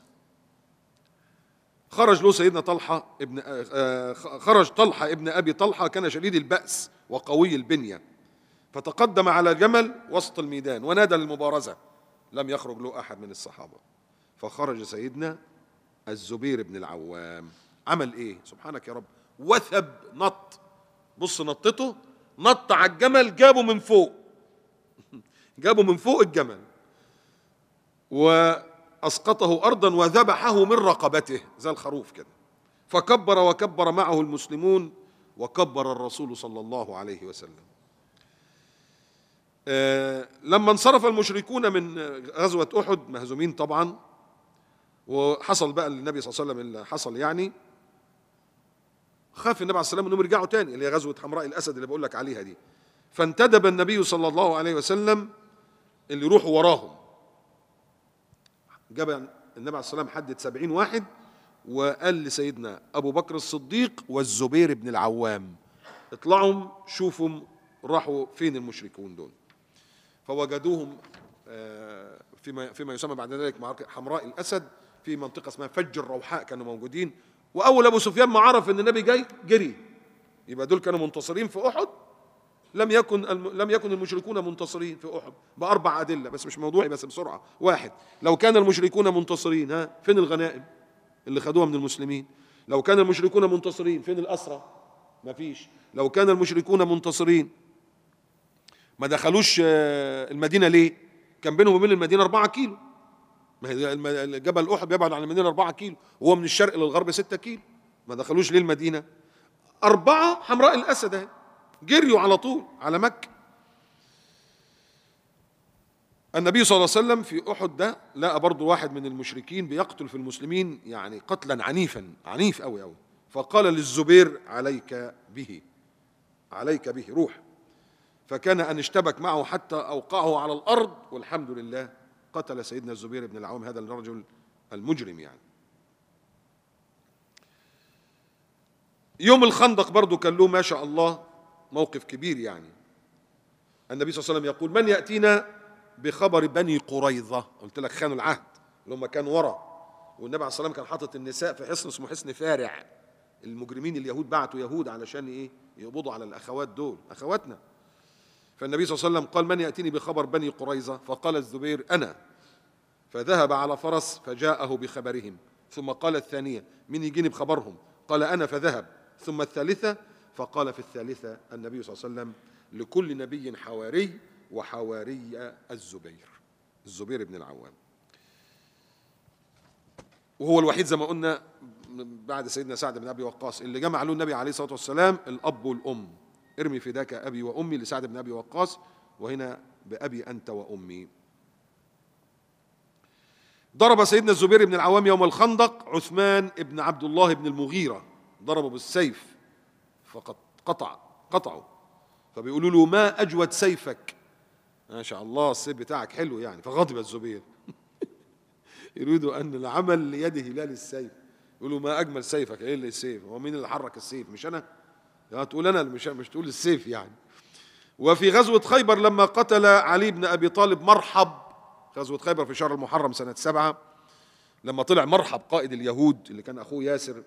خرج له سيدنا طلحه ابن خرج طلحه ابن ابي طلحه كان شديد الباس وقوي البنيه فتقدم على جمل وسط الميدان ونادى للمبارزه لم يخرج له احد من الصحابه فخرج سيدنا الزبير بن العوام عمل ايه سبحانك يا رب وثب نط بص نطته نط على الجمل جابه من فوق جابه من فوق الجمل واسقطه ارضا وذبحه من رقبته زي الخروف كده فكبر وكبر معه المسلمون وكبر الرسول صلى الله عليه وسلم آه لما انصرف المشركون من غزوة أحد مهزومين طبعا وحصل بقى للنبي صلى الله عليه وسلم اللي حصل يعني خاف النبي عليه السلام انهم يرجعوا تاني اللي هي غزوه حمراء الاسد اللي بقول لك عليها دي فانتدب النبي صلى الله عليه وسلم اللي يروحوا وراهم جاب النبي عليه السلام حدد سبعين واحد وقال لسيدنا أبو بكر الصديق والزبير بن العوام اطلعوا شوفوا راحوا فين المشركون دول فوجدوهم فيما فيما يسمى بعد ذلك معركة حمراء الأسد في منطقة اسمها فج الروحاء كانوا موجودين وأول أبو سفيان ما عرف إن النبي جاي جري يبقى دول كانوا منتصرين في أحد لم يكن لم يكن المشركون منتصرين في احد باربع ادله بس مش موضوعي بس بسرعه واحد لو كان المشركون منتصرين ها فين الغنائم اللي خدوها من المسلمين لو كان المشركون منتصرين فين الاسرى ما فيش لو كان المشركون منتصرين ما دخلوش آه، المدينه ليه كان بينهم وبين المدينه 4 كيلو ما هي الم- جبل احد بيبعد عن المدينه 4 كيلو وهو من الشرق للغرب 6 كيلو ما دخلوش ليه المدينه أربعة حمراء الأسد اهي جريوا على طول على مكة النبي صلى الله عليه وسلم في أحد ده لقى برضه واحد من المشركين بيقتل في المسلمين يعني قتلا عنيفا عنيف أوي أوي فقال للزبير عليك به عليك به روح فكان أن اشتبك معه حتى أوقعه على الأرض والحمد لله قتل سيدنا الزبير بن العوام هذا الرجل المجرم يعني يوم الخندق برضو كان له ما شاء الله موقف كبير يعني النبي صلى الله عليه وسلم يقول من يأتينا بخبر بني قريظة قلت لك خانوا العهد اللي هم كانوا ورا والنبي عليه الصلاة والسلام كان حاطط النساء في حصن اسمه حصن فارع المجرمين اليهود بعتوا يهود علشان ايه يقبضوا على الاخوات دول اخواتنا فالنبي صلى الله عليه وسلم قال من يأتيني بخبر بني قريظة فقال الزبير أنا فذهب على فرس فجاءه بخبرهم ثم قال الثانية من يجيني بخبرهم قال أنا فذهب ثم الثالثة فقال في الثالثة النبي صلى الله عليه وسلم لكل نبي حواري وحواري الزبير الزبير بن العوام وهو الوحيد زي ما قلنا بعد سيدنا سعد بن ابي وقاص اللي جمع له النبي عليه الصلاه والسلام الاب والام ارمي فداك ابي وامي لسعد بن ابي وقاص وهنا بابي انت وامي ضرب سيدنا الزبير بن العوام يوم الخندق عثمان بن عبد الله بن المغيرة ضربه بالسيف فقد قطع قطعه فبيقولوا له ما أجود سيفك ما شاء الله السيف بتاعك حلو يعني فغضب الزبير يريد أن العمل ليده لا للسيف يقولوا ما أجمل سيفك إيه اللي السيف هو مين اللي حرك السيف مش أنا يا تقول أنا اللي مش مش تقول السيف يعني وفي غزوة خيبر لما قتل علي بن أبي طالب مرحب غزوة خيبر في شهر المحرم سنة سبعة لما طلع مرحب قائد اليهود اللي كان أخوه ياسر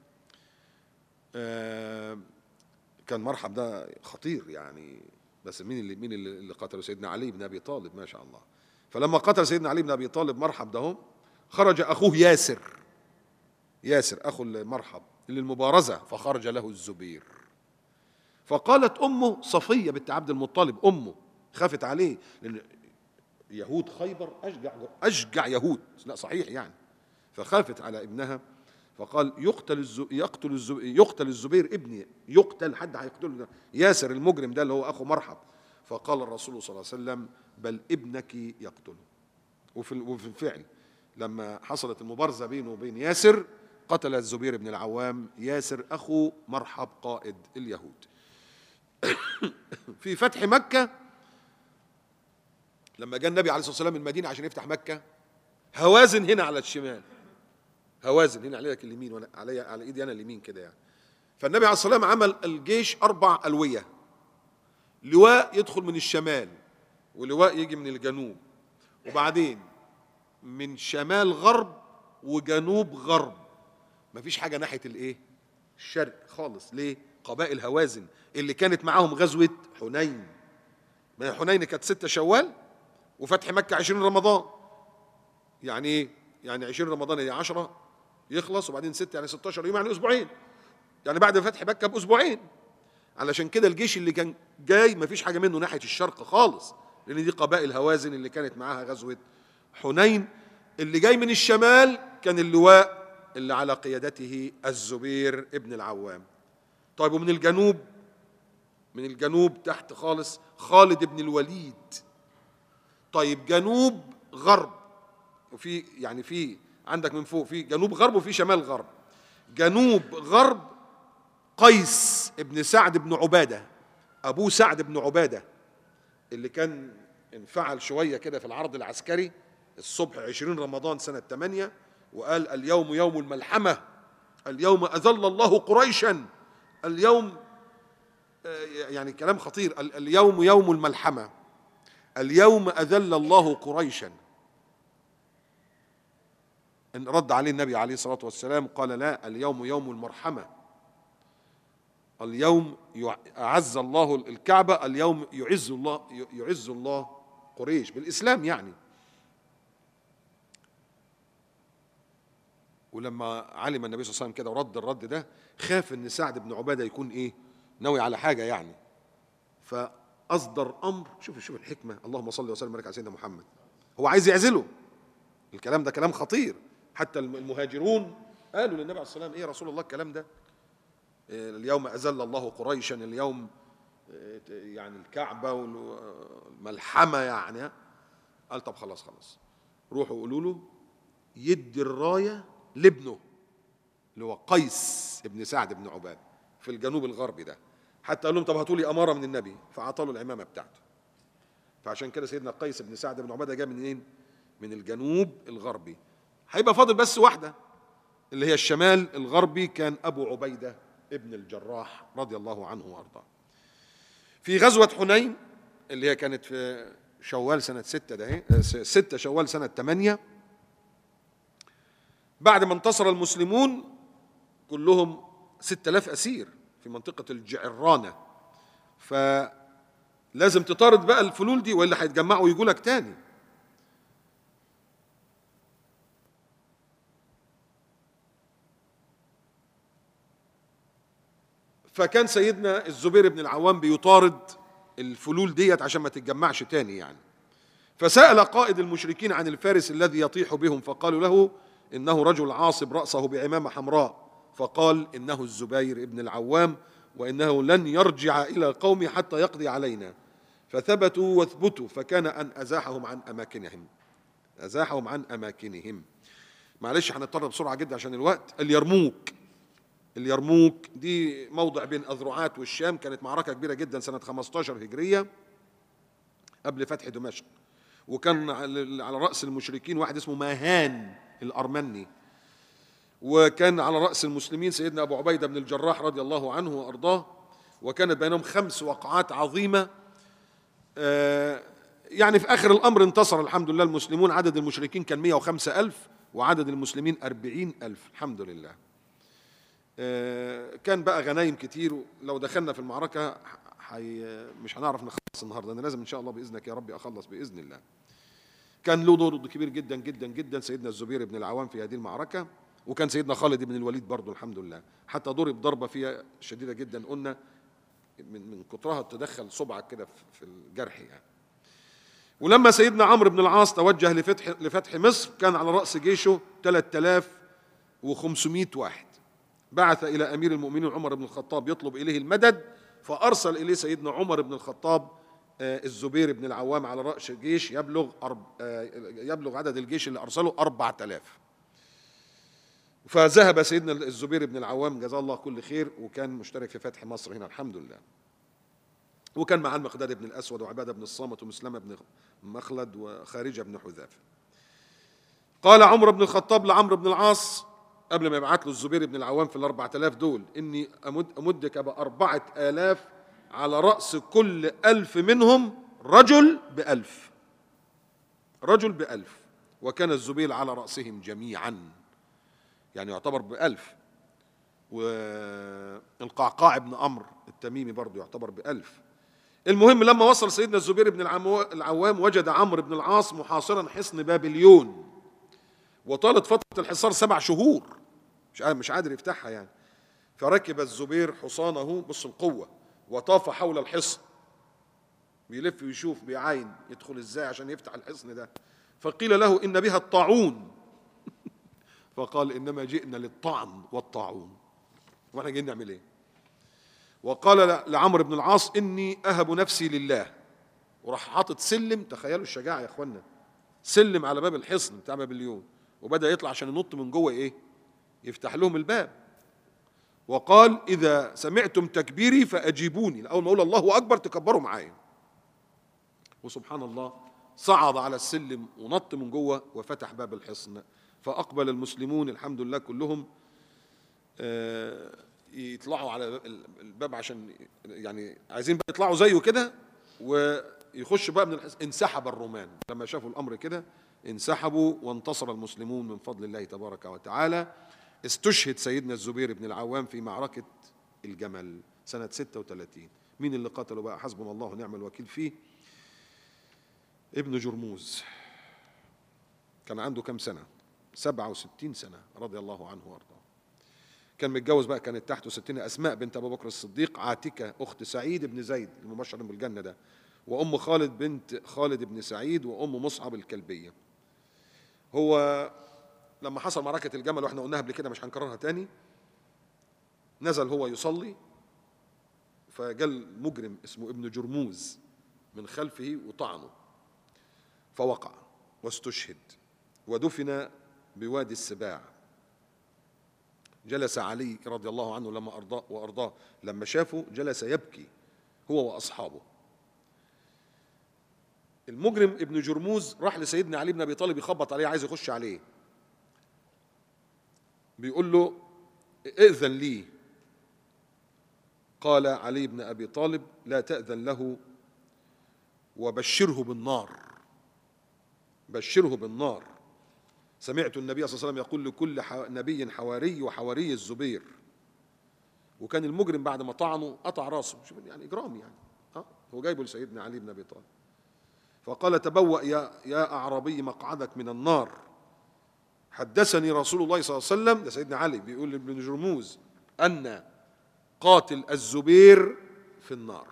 آه، كان مرحب ده خطير يعني بس مين اللي مين اللي اللي قتله سيدنا علي بن أبي طالب ما شاء الله فلما قتل سيدنا علي بن أبي طالب مرحب ده هم، خرج أخوه ياسر ياسر أخو المرحب للمبارزة فخرج له الزبير فقالت أمه صفية بنت عبد المطلب أمه خافت عليه لأن يهود خيبر أشجع أشجع يهود لا صحيح يعني فخافت على ابنها فقال يقتل الزو يقتل الزو يقتل الزبير ابني يقتل حد هيقتله ياسر المجرم ده اللي هو أخو مرحب فقال الرسول صلى الله عليه وسلم بل ابنك يقتله وفي وفي الفعل لما حصلت المبارزة بينه وبين ياسر قتل الزبير بن العوام ياسر أخو مرحب قائد اليهود في فتح مكة لما جاء النبي عليه الصلاة والسلام المدينة عشان يفتح مكة هوازن هنا على الشمال هوازن هنا عليك اليمين وانا علي على ايدي انا اليمين كده يعني فالنبي عليه الصلاة والسلام عمل الجيش أربع ألوية لواء يدخل من الشمال ولواء يجي من الجنوب وبعدين من شمال غرب وجنوب غرب مفيش حاجة ناحية الايه الشرق خالص ليه قبائل هوازن اللي كانت معاهم غزوة حنين ما هي حنين كانت ستة شوال وفتح مكة عشرين رمضان يعني ايه يعني عشرين رمضان يعني عشرة يخلص وبعدين ستة يعني 16 يوم يعني أسبوعين يعني بعد فتح مكة بأسبوعين علشان كده الجيش اللي كان جاي مفيش حاجة منه ناحية الشرق خالص لأن دي قبائل هوازن اللي كانت معاها غزوة حنين اللي جاي من الشمال كان اللواء اللي على قيادته الزبير ابن العوام طيب ومن الجنوب من الجنوب تحت خالص خالد بن الوليد طيب جنوب غرب وفي يعني في عندك من فوق في جنوب غرب وفي شمال غرب جنوب غرب قيس ابن سعد بن عبادة أبوه سعد بن عبادة اللي كان انفعل شوية كده في العرض العسكري الصبح 20 رمضان سنة 8 وقال اليوم يوم الملحمة اليوم أذل الله قريشا اليوم آه، يعني كلام خطير ال- اليوم يوم الملحمة اليوم أذل الله قريشا إن رد عليه النبي عليه الصلاة والسلام قال لا اليوم يوم المرحمة اليوم يع- أعز الله الكعبة اليوم يعز الله يعز الله قريش بالإسلام يعني ولما علم النبي صلى الله عليه وسلم كده ورد الرد ده خاف ان سعد بن عباده يكون ايه ناوي على حاجه يعني أصدر أمر شوف شوف الحكمة اللهم صل وسلم وبارك على سيدنا محمد هو عايز يعزله الكلام ده كلام خطير حتى الم- المهاجرون قالوا للنبي عليه الصلاة والسلام إيه يا رسول الله الكلام ده إيه، اليوم أذل الله قريشا اليوم إيه، يعني الكعبة والملحمة يعني ها؟ قال طب خلاص خلاص روحوا قولوا له يدي الراية لابنه اللي هو قيس ابن سعد بن عباد في الجنوب الغربي ده حتى قال لهم طب هاتوا لي اماره من النبي فعطوا له العمامه بتاعته فعشان كده سيدنا قيس بن سعد بن عباده جاء منين؟ من الجنوب الغربي هيبقى فاضل بس واحده اللي هي الشمال الغربي كان ابو عبيده ابن الجراح رضي الله عنه وارضاه في غزوه حنين اللي هي كانت في شوال سنه ستة ده اهي، آه، س- ستة شوال سنه ثمانية بعد ما انتصر المسلمون كلهم ستة آلاف أسير في منطقة الجعرانة فلازم تطارد بقى الفلول دي وإلا هيتجمعوا ويجوا لك تاني فكان سيدنا الزبير بن العوام بيطارد الفلول ديت عشان ما تتجمعش تاني يعني فسأل قائد المشركين عن الفارس الذي يطيح بهم فقالوا له إنه رجل عاصب رأسه بعمامة حمراء فقال إنه الزبير بن العوام وإنه لن يرجع إلى قومي حتى يقضي علينا فثبتوا واثبتوا فكان أن أزاحهم عن أماكنهم أزاحهم عن أماكنهم معلش هنضطر بسرعة جدا عشان الوقت اليرموك اليرموك دي موضع بين أذرعات والشام كانت معركة كبيرة جدا سنة 15 هجرية قبل فتح دمشق وكان على على رأس المشركين واحد اسمه ماهان الأرمني وكان على رأس المسلمين سيدنا أبو عبيدة بن الجراح رضي الله عنه وأرضاه وكانت بينهم خمس وقعات عظيمة آه، يعني في آخر الأمر انتصر الحمد لله المسلمون عدد المشركين كان 105 ألف وعدد المسلمين 40 ألف الحمد لله آه، كان بقى غنايم كتير لو دخلنا في المعركة حي مش هنعرف نخلص النهارده انا لازم ان شاء الله باذنك يا رب اخلص باذن الله. كان له دور كبير جدا جدا جدا سيدنا الزبير بن العوام في هذه المعركه وكان سيدنا خالد بن الوليد برضه الحمد لله حتى ضرب ضربه فيها شديده جدا قلنا من من كترها تدخل صبعك كده في- في الجرح يعني. ولما سيدنا عمرو بن العاص توجه لفتح لفتح مصر كان على راس جيشه 3500 واحد. بعث الى امير المؤمنين عمر بن الخطاب يطلب اليه المدد فارسل اليه سيدنا عمر بن الخطاب آه، الزبير بن العوام على راس جيش يبلغ أرب آه، يبلغ عدد الجيش اللي ارسله 4000 فذهب سيدنا الزبير بن العوام جزاه الله كل خير وكان مشترك في فتح مصر هنا الحمد لله وكان معاه المقداد بن الاسود وعباده بن الصامت ومسلمه بن مخلد وخارجه بن حذافه قال عمر بن الخطاب لعمرو بن العاص قبل ما يبعت له الزبير بن العوام في الأربعة آلاف دول إني أمد أمدك بأربعة آلاف على رأس كل ألف منهم رجل بألف رجل بألف وكان الزبير على رأسهم جميعا يعني يعتبر بألف والقعقاع بن أمر التميمي برضه يعتبر بألف المهم لما وصل سيدنا الزبير بن العمو- العوام وجد عمرو بن العاص محاصرا حصن بابليون وطالت فترة الحصار سبع شهور مش عارف- مش قادر يفتحها يعني فركب الزبير حصانه بص القوة وطاف حول الحصن بيلف ويشوف بيعاين يدخل ازاي عشان يفتح الحصن ده فقيل له ان بها الطاعون فقال انما جئنا للطعن والطاعون واحنا جايين نعمل ايه وقال ل- لعمرو بن العاص اني اهب نفسي لله وراح حاطط سلم تخيلوا الشجاعه يا اخوانا سلم على باب الحصن بتاع بابليون وبدا يطلع عشان ينط من جوه ايه يفتح لهم الباب وقال اذا سمعتم تكبيري فاجيبوني اول ما اقول الله اكبر تكبروا معايا وسبحان الله صعد على السلم ونط من جوه وفتح باب الحصن فاقبل المسلمون الحمد لله كلهم آه، يطلعوا على الباب عشان يعني عايزين بقى يطلعوا زيه كده ويخش بقى من الحصن انسحب الرومان لما شافوا الامر كده انسحبوا وانتصر المسلمون من فضل الله تبارك وتعالى استشهد سيدنا الزبير بن العوام في معركة الجمل سنة 36 مين اللي قتله بقى حسبنا الله ونعم الوكيل فيه ابن جرموز كان عنده كم سنة 67 سنة رضي الله عنه وارضاه كان متجوز بقى كانت تحته ستنا اسماء بنت ابو بكر الصديق عاتكه اخت سعيد بن زيد المبشر بالجنه ده وام خالد بنت خالد بن سعيد وام مصعب الكلبيه هو لما حصل معركه الجمل واحنا قلناها قبل كده مش هنكررها تاني نزل هو يصلي فجال مجرم اسمه ابن جرموز من خلفه وطعنه فوقع واستشهد ودفن بوادي السباع جلس علي رضي الله عنه لما أرضاه وأرضاه لما شافه جلس يبكي هو وأصحابه المجرم ابن جرموز راح لسيدنا علي بن أبي طالب يخبط عليه عايز يخش عليه بيقول له ائذن لي قال علي بن أبي طالب لا تأذن له وبشره بالنار بشره بالنار سمعت النبي صلى الله عليه وسلم يقول لكل نبي حواري وحواري الزبير وكان المجرم بعد ما طعنه قطع راسه شوف يعني اجرام يعني ها هو جايبه لسيدنا علي بن ابي طالب فقال تبوأ يا يا اعرابي مقعدك من النار حدثني رسول الله صلى الله عليه وسلم ده سيدنا علي بيقول لابن جرموز ان قاتل الزبير في النار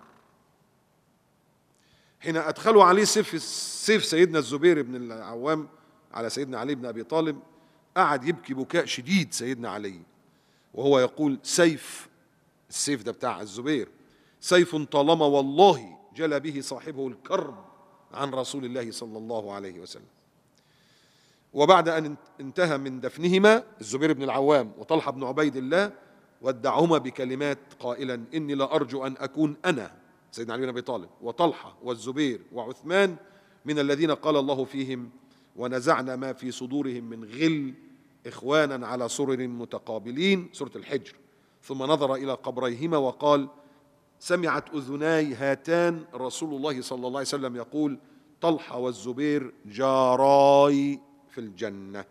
حين ادخلوا عليه سيف سيف سيدنا الزبير بن العوام على سيدنا علي بن ابي طالب قعد يبكي بكاء شديد سيدنا علي وهو يقول سيف السيف ده بتاع الزبير سيف طالما والله جلى به صاحبه الكرب عن رسول الله صلى الله عليه وسلم وبعد ان انتهى من دفنهما الزبير بن العوام وطلحه بن عبيد الله ودعهما بكلمات قائلا اني لارجو ان اكون انا سيدنا علي بن ابي طالب وطلحه والزبير وعثمان من الذين قال الله فيهم ونزعنا ما في صدورهم من غل اخوانا على سرر متقابلين سوره الحجر ثم نظر الى قبريهما وقال سمعت اذناي هاتان رسول الله صلى الله عليه وسلم يقول طلحه والزبير جاراي في الجنه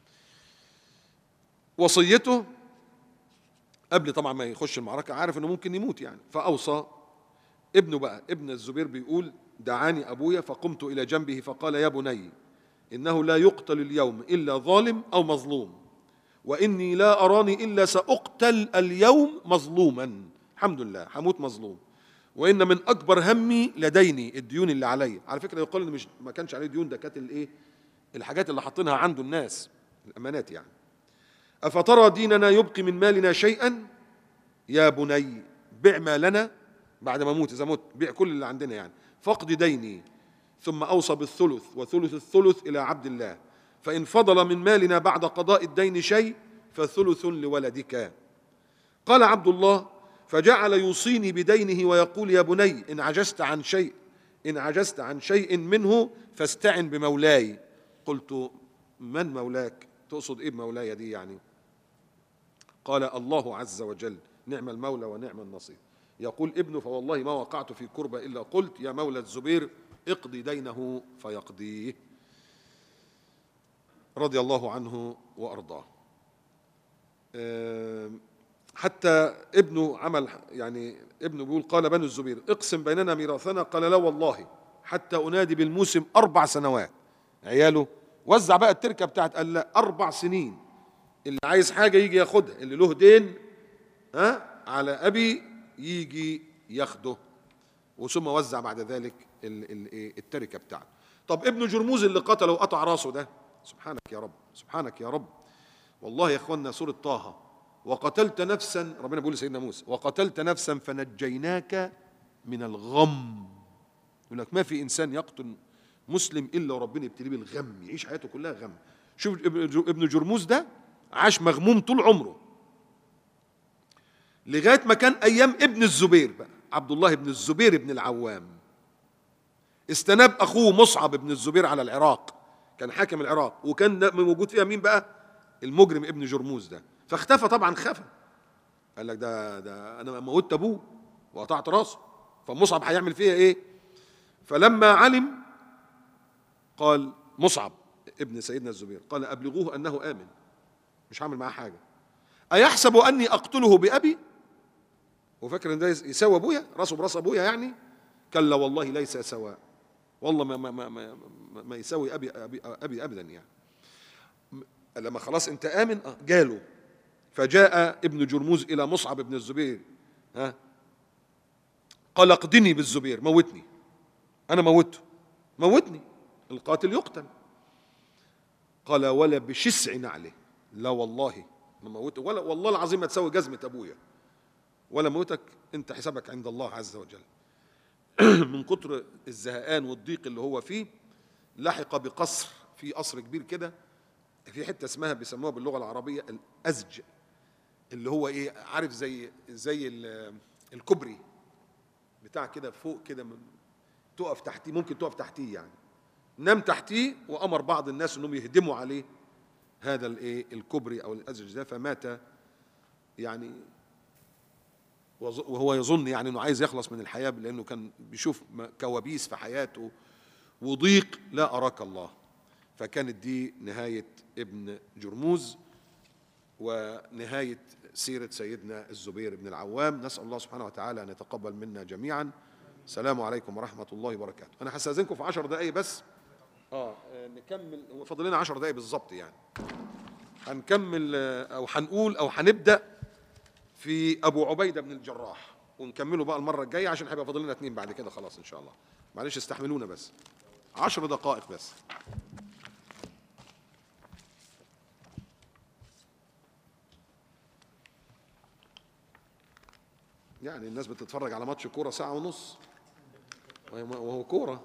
وصيته قبل طبعا ما يخش المعركه عارف انه ممكن يموت يعني فاوصى ابنه بقى ابن الزبير بيقول دعاني ابويا فقمت الى جنبه فقال يا بني انه لا يقتل اليوم الا ظالم او مظلوم واني لا اراني الا ساقتل اليوم مظلوما الحمد لله هموت مظلوم وان من اكبر همي لديني الديون اللي عليا على فكره يقول ان مش ما كانش عليه ديون ده كانت الايه الحاجات اللي حاطينها عنده الناس الامانات يعني افترى ديننا يبقي من مالنا شيئا يا بني بع مالنا بعد ما اموت اذا مت بيع كل اللي عندنا يعني فاقض ديني ثم اوصى بالثلث وثلث الثلث الى عبد الله فان فضل من مالنا بعد قضاء الدين شيء فثلث لولدك قال عبد الله فجعل يوصيني بدينه ويقول يا بني ان عجزت عن شيء ان عجزت عن شيء منه فاستعن بمولاي قلت من مولاك تقصد ايه بمولاي دي يعني قال الله عز وجل نعم المولى ونعم النصير يقول ابنه فوالله ما وقعت في كربة إلا قلت يا مولى الزبير اقضي دينه فيقضيه رضي الله عنه وأرضاه حتى ابنه عمل يعني ابنه بيقول قال بنو الزبير اقسم بيننا ميراثنا قال لا والله حتى أنادي بالموسم أربع سنوات عياله وزع بقى التركة بتاعت قال لا أربع سنين اللي عايز حاجة يجي ياخدها اللي له دين ها على أبي يجي ياخده وثم وزع بعد ذلك التركه بتاعته طب ابن جرموز اللي قتله وقطع راسه ده سبحانك يا رب سبحانك يا رب والله يا اخوانا سوره طه وقتلت نفسا ربنا بيقول لسيدنا موسى وقتلت نفسا فنجيناك من الغم يقول لك ما في انسان يقتل مسلم الا وربنا يبتليه بالغم يعيش حياته كلها غم شوف ابن جرموز ده عاش مغموم طول عمره لغايه ما كان ايام ابن الزبير بقى عبد الله بن الزبير بن العوام استناب اخوه مصعب بن الزبير على العراق كان حاكم العراق وكان موجود فيها مين بقى المجرم ابن جرموز ده فاختفى طبعا خفى قال لك ده ده انا موتت ابوه وقطعت راسه فمصعب هيعمل فيها ايه فلما علم قال مصعب ابن سيدنا الزبير قال ابلغوه انه امن مش هعمل معاه حاجه ايحسب اني اقتله بابي وفاكر ان ده يساوي ابويا راسه براس ابويا يعني كلا والله ليس سواء والله ما ما ما ما, ما يساوي ابي ابي, أبي ابدا يعني لما خلاص انت امن جاله فجاء ابن جرموز إلى مصعب بن الزبير ها قال اقدني بالزبير موتني أنا موته موتني القاتل يقتل قال ولا بشسع نعله لا والله ما موته ولا والله العظيم ما تسوي جزمة أبويا ولا موتك أنت حسابك عند الله عز وجل من كتر الزهقان والضيق اللي هو فيه لحق بقصر في قصر كبير كده في حته اسمها بيسموها باللغه العربيه الازج اللي هو ايه عارف زي زي ال- الكوبري بتاع كده فوق كده من تقف تحتيه ممكن تقف تحتيه يعني نام تحتيه وامر بعض الناس انهم يهدموا عليه هذا الايه الكوبري او الازج ده فمات يعني وظ- وهو يظن يعني انه عايز يخلص من الحياه لانه كان بيشوف م- كوابيس في حياته وضيق لا اراك الله فكانت دي نهايه ابن جرموز ونهايه سيره سيدنا الزبير بن العوام نسال الله سبحانه وتعالى ان يتقبل منا جميعا السلام عليكم ورحمه الله وبركاته انا هستاذنكم في 10 دقائق بس اه آه، نكمل هو فاضل لنا 10 دقائق بالظبط يعني هنكمل آه، او هنقول او هنبدا في ابو عبيده بن الجراح ونكمله بقى المره الجايه عشان هيبقى فاضل لنا اتنين بعد كده خلاص ان شاء الله معلش استحملونا بس عشر دقائق بس يعني الناس بتتفرج على ماتش كوره ساعه ونص وهي- وهو كوره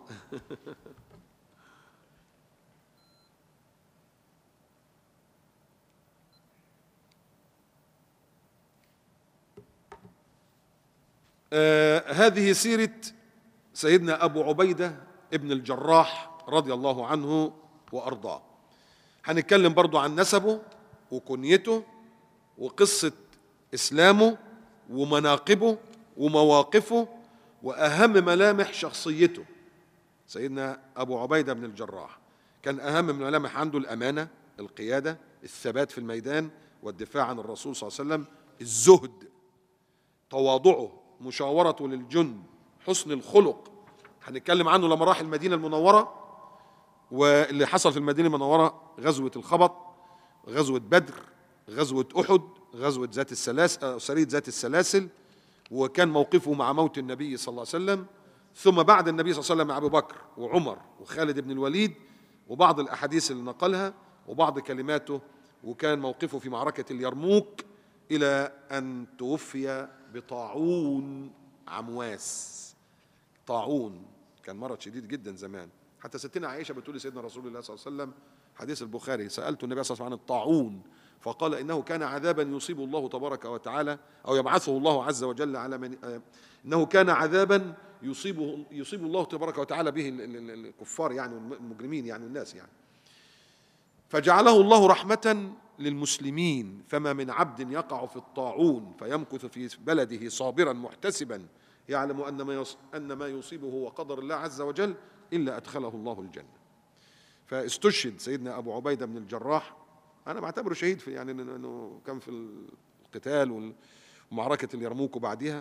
آه هذه سيرة سيدنا أبو عبيدة ابن الجراح رضي الله عنه وأرضاه هنتكلم برضو عن نسبه وكنيته وقصة إسلامه ومناقبه ومواقفه وأهم ملامح شخصيته سيدنا أبو عبيدة بن الجراح كان أهم من ملامح عنده الأمانة القيادة الثبات في الميدان والدفاع عن الرسول صلى الله عليه وسلم الزهد تواضعه مشاورته للجند حسن الخلق هنتكلم عنه لما راح المدينة المنورة واللي حصل في المدينة المنورة غزوة الخبط غزوة بدر غزوة أحد غزوة ذات السلاسل سرية ذات السلاسل وكان موقفه مع موت النبي صلى الله عليه وسلم ثم بعد النبي صلى الله عليه وسلم مع أبو بكر وعمر وخالد بن الوليد وبعض الأحاديث اللي نقلها وبعض كلماته وكان موقفه في معركة اليرموك إلى أن توفي بطاعون عمواس طاعون كان مرض شديد جدا زمان حتى ستنا عائشة بتقول لسيدنا رسول الله صلى الله عليه وسلم حديث البخاري سألت النبي صلى الله عليه وسلم عن الطاعون فقال إنه كان عذابا يصيب الله تبارك وتعالى أو يبعثه الله عز وجل على من آه، إنه كان عذابا يصيبه يصيب الله تبارك وتعالى به ال- ال- ال- الكفار يعني المجرمين يعني الناس يعني فجعله الله رحمة للمسلمين فما من عبد يقع في الطاعون فيمكث في بلده صابرا محتسبا يعلم أن ما يص- أن ما يصيبه هو قدر الله عز وجل إلا أدخله الله الجنة فاستشهد سيدنا أبو عبيدة بن الجراح أنا بعتبره شهيد في يعني إنه- إنه كان في القتال وال- ومعركة اليرموك وبعدها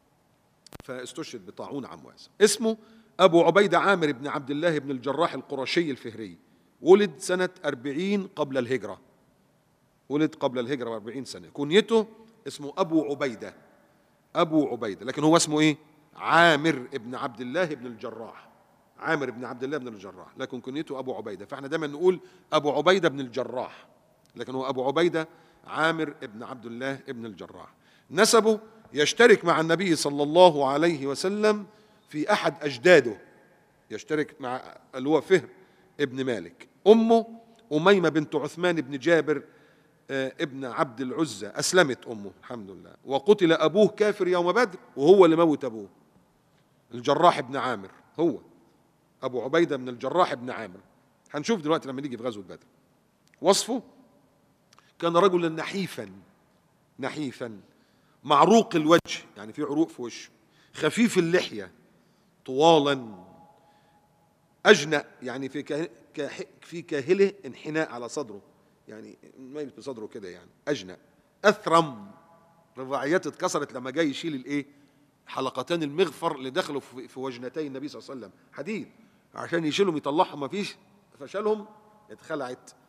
فاستشهد بطاعون عمواس اسمه أبو عبيدة عامر بن عبد الله بن الجراح القرشي الفهري ولد سنة أربعين قبل الهجرة ولد قبل الهجرة بأربعين سنة كنيته اسمه أبو عبيدة أبو عبيدة لكن هو اسمه إيه عامر بن عبد الله بن الجراح عامر بن عبد الله بن الجراح لكن كنيته أبو عبيدة فإحنا دايما نقول أبو عبيدة بن الجراح لكن هو أبو عبيدة عامر بن عبد الله بن الجراح نسبه يشترك مع النبي صلى الله عليه وسلم في أحد أجداده يشترك مع اللي هو فهر ابن مالك أمه أميمة بنت عثمان بن جابر آه، ابن عبد العزة أسلمت أمه الحمد لله وقتل أبوه كافر يوم بدر وهو اللي موت أبوه الجراح بن عامر هو أبو عبيدة بن الجراح بن عامر هنشوف دلوقتي لما نيجي في غزوة بدر وصفه كان رجلا نحيفا نحيفا معروق الوجه يعني في عروق في وشه خفيف اللحية طوالا أجنأ يعني في كاه... كاه... في كاهله انحناء على صدره يعني مايل في صدره كده يعني أجنأ أثرم رباعياته اتكسرت لما جاي يشيل الايه حلقتان المغفر اللي دخلوا في في وجنتي النبي صلى الله عليه وسلم حديد عشان يشيلهم يطلعهم ما فيش فشلهم اتخلعت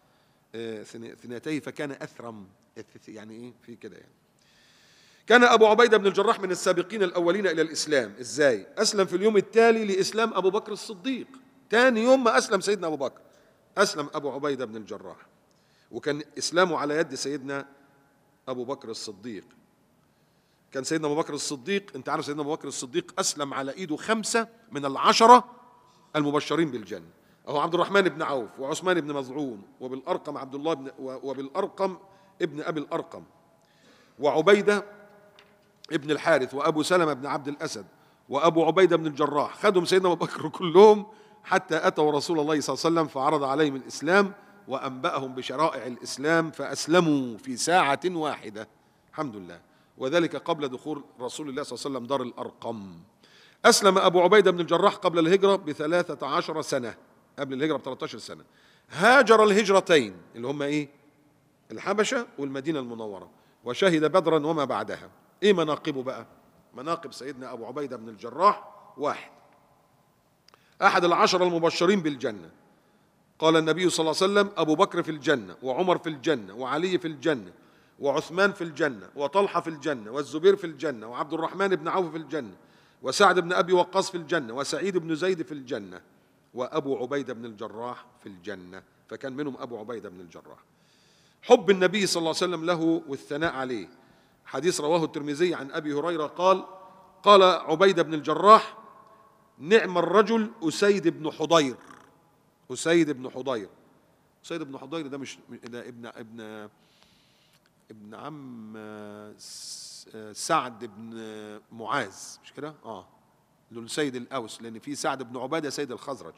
آه، ثني- ثنيتيه فكان اثرم يعني ايه في كده يعني كان ابو عبيده بن الجراح من السابقين الاولين الى الاسلام ازاي اسلم في اليوم التالي لاسلام ابو بكر الصديق تاني يوم ما اسلم سيدنا ابو بكر اسلم ابو عبيده بن الجراح وكان اسلامه على يد سيدنا ابو بكر الصديق كان سيدنا ابو بكر الصديق انت عارف سيدنا ابو بكر الصديق اسلم على ايده خمسه من العشره المبشرين بالجنه اهو عبد الرحمن بن عوف وعثمان بن مظعون وبالارقم عبد الله بن وبالارقم ابن ابي الارقم وعبيده ابن الحارث وابو سلمه بن عبد الاسد وابو عبيده بن الجراح خدهم سيدنا ابو بكر كلهم حتى اتوا رسول الله صلى الله عليه وسلم فعرض عليهم الاسلام وانباهم بشرائع الاسلام فاسلموا في ساعه واحده الحمد لله وذلك قبل دخول رسول الله صلى الله عليه وسلم دار الارقم اسلم ابو عبيده بن الجراح قبل الهجره بثلاثه عشر سنه قبل الهجره ب 13 سنه هاجر الهجرتين اللي هم ايه الحبشة والمدينة المنورة وشهد بدرا وما بعدها ايه مناقبه بقى مناقب سيدنا ابو عبيدة بن الجراح واحد احد العشر المبشرين بالجنة قال النبي صلى الله عليه وسلم ابو بكر في الجنة وعمر في الجنة وعلي في الجنة وعثمان في الجنة وطلحة في الجنة والزبير في الجنة وعبد الرحمن بن عوف في الجنة وسعد بن ابي وقاص في الجنة وسعيد بن زيد في الجنة وابو عبيدة بن الجراح في الجنة فكان منهم ابو عبيدة بن الجراح حب النبي صلى الله عليه وسلم له والثناء عليه حديث رواه الترمذي عن ابي هريره قال قال عبيده بن الجراح نعم الرجل اسيد بن حضير اسيد بن حضير اسيد بن حضير ده مش ده ابن ابن ابن عم آه، س- آه، سعد بن آه، معاذ مش كده اه دول سيد الاوس لان في سعد بن عباده سيد الخزرج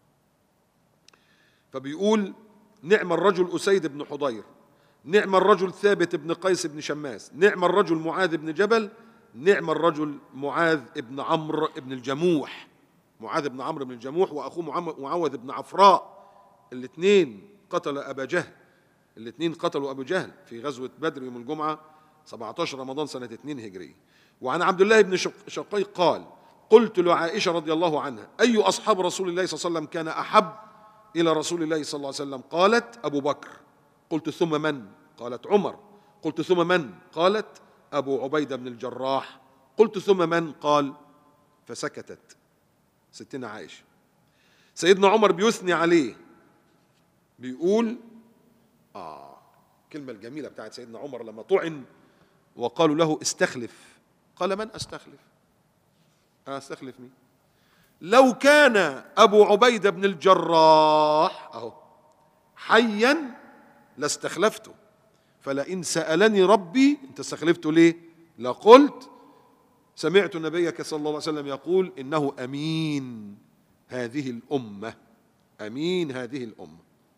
فبيقول نعم الرجل أسيد بن حضير نعم الرجل ثابت بن قيس بن شماس نعم الرجل معاذ بن جبل نعم الرجل معاذ بن عمرو بن الجموح معاذ بن عمرو بن الجموح وأخوه معم- معوذ بن عفراء الاثنين قتل أبا جهل الاثنين قتلوا أبو جهل في غزوة بدر يوم الجمعة 17 رمضان سنة 2 هجرية وعن عبد الله بن شق- شقيق قال قلت لعائشة رضي الله عنها أي أصحاب رسول الله صلى الله عليه وسلم كان أحب إلى رسول الله صلى الله عليه وسلم قالت أبو بكر قلت ثم من قالت عمر قلت ثم من قالت أبو عبيدة بن الجراح قلت ثم من قال فسكتت ستنا عائشة سيدنا عمر بيثني عليه بيقول آه الكلمة الجميلة بتاعت سيدنا عمر لما طعن وقالوا له استخلف قال من أستخلف أستخلف مين لو كان أبو عبيدة بن الجراح أهو حيا لاستخلفته فلئن سألني ربي أنت استخلفته ليه لقلت سمعت نبيك صلى الله عليه وسلم يقول إنه أمين هذه الأمة أمين هذه الأمة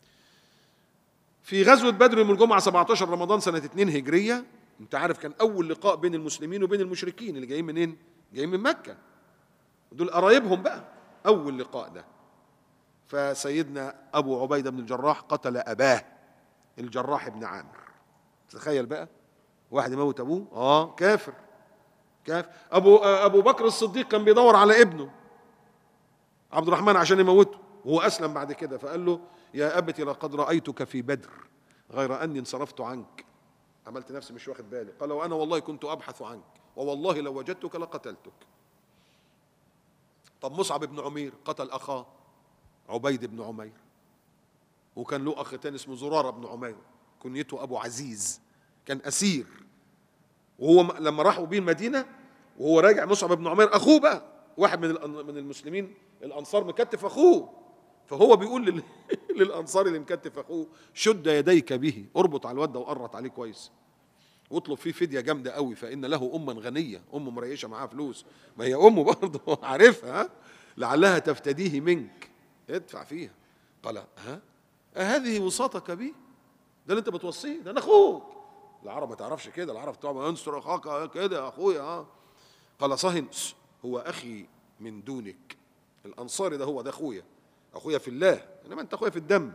في غزوة بدر يوم الجمعة 17 رمضان سنة 2 هجرية أنت عارف كان أول لقاء بين المسلمين وبين المشركين اللي جايين منين؟ جايين من مكة دول قرايبهم بقى أول لقاء ده فسيدنا أبو عبيدة بن الجراح قتل أباه الجراح بن عامر تخيل بقى واحد يموت أبوه آه كافر كافر أبو أبو بكر الصديق كان بيدور على ابنه عبد الرحمن عشان يموته وهو أسلم بعد كده فقال له يا أبت لقد رأيتك في بدر غير أني انصرفت عنك عملت نفسي مش واخد بالي قال وأنا والله كنت أبحث عنك ووالله لو وجدتك لقتلتك طب مصعب بن عمير قتل أخاه عبيد بن عمير وكان له أخ تاني اسمه زرارة بن عمير كنيته أبو عزيز كان أسير وهو م- لما راحوا بيه المدينة وهو راجع مصعب بن عمير أخوه بقى واحد من الأن- من المسلمين الأنصار مكتف أخوه فهو بيقول لل... للأنصار اللي مكتف أخوه شد يديك به اربط على الواد ده وقرط عليه كويس واطلب فيه فدية جامدة قوي فإن له أما غنية أم مريشة معاها فلوس ما هي أمه برضه عارفها ها؟ لعلها تفتديه منك ادفع فيها قال ها أهذه وصاتك بي ده اللي انت بتوصيه ده انا اخوك العرب ما تعرفش كده العرب طبعا انصر اخاك كده يا اخويا اه قال صهن "س- هو اخي من دونك الانصاري ده هو ده اخويا اخويا في الله انما انت اخويا في الدم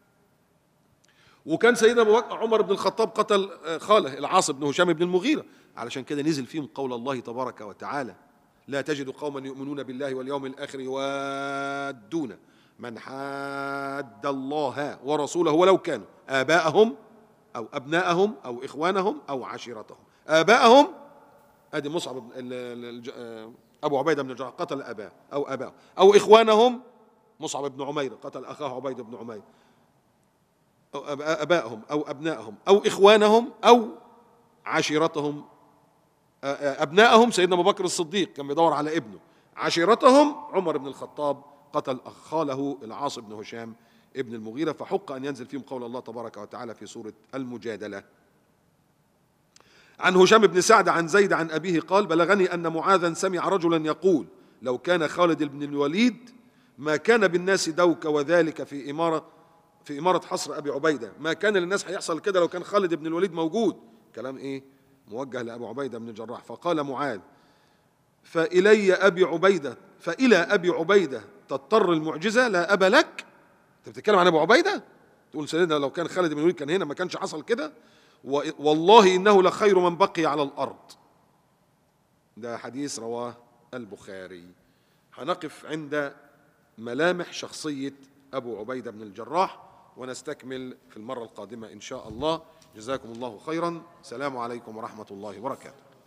وكان سيدنا ابو بكر عمر بن الخطاب قتل آه، خاله العاص بن هشام بن المغيره علشان كده نزل فيهم قول الله تبارك وتعالى لا تجد قوما يؤمنون بالله واليوم الاخر يوادون من حاد الله ورسوله ولو كانوا آباءهم أو أبناءهم أو إخوانهم أو عشيرتهم آباءهم ادي مصعب بن- ال- ال- الج- آه، ابو عبيده بن الجراح قتل اباه او اباه او اخوانهم مصعب بن عمير قتل اخاه عبيده بن عمير او أب- ابائهم او ابنائهم او اخوانهم او عشيرتهم آه، آه، ابنائهم سيدنا ابو بكر الصديق كان بيدور على ابنه عشيرتهم عمر بن الخطاب قتل خاله العاص بن هشام ابن المغيرة فحق أن ينزل فيهم قول الله تبارك وتعالى في سورة المجادلة عن هشام بن سعد عن زيد عن أبيه قال بلغني أن معاذا سمع رجلا يقول لو كان خالد بن الوليد ما كان بالناس دوك وذلك في إمارة في إمارة حصر أبي عبيدة ما كان للناس هيحصل كده لو كان خالد بن الوليد موجود كلام إيه موجه لأبو عبيدة بن الجراح فقال معاذ فإلي أبي عبيدة فإلى أبي عبيدة تضطر المعجزة لا أبا لك أنت بتتكلم عن أبو عبيدة تقول سيدنا لو كان خالد بن الوليد كان هنا ما كانش حصل كده و- والله إنه لخير من بقي على الأرض ده حديث رواه البخاري هنقف عند ملامح شخصية أبو عبيدة بن الجراح ونستكمل في المرة القادمة إن شاء الله جزاكم الله خيرا سلام عليكم ورحمة الله وبركاته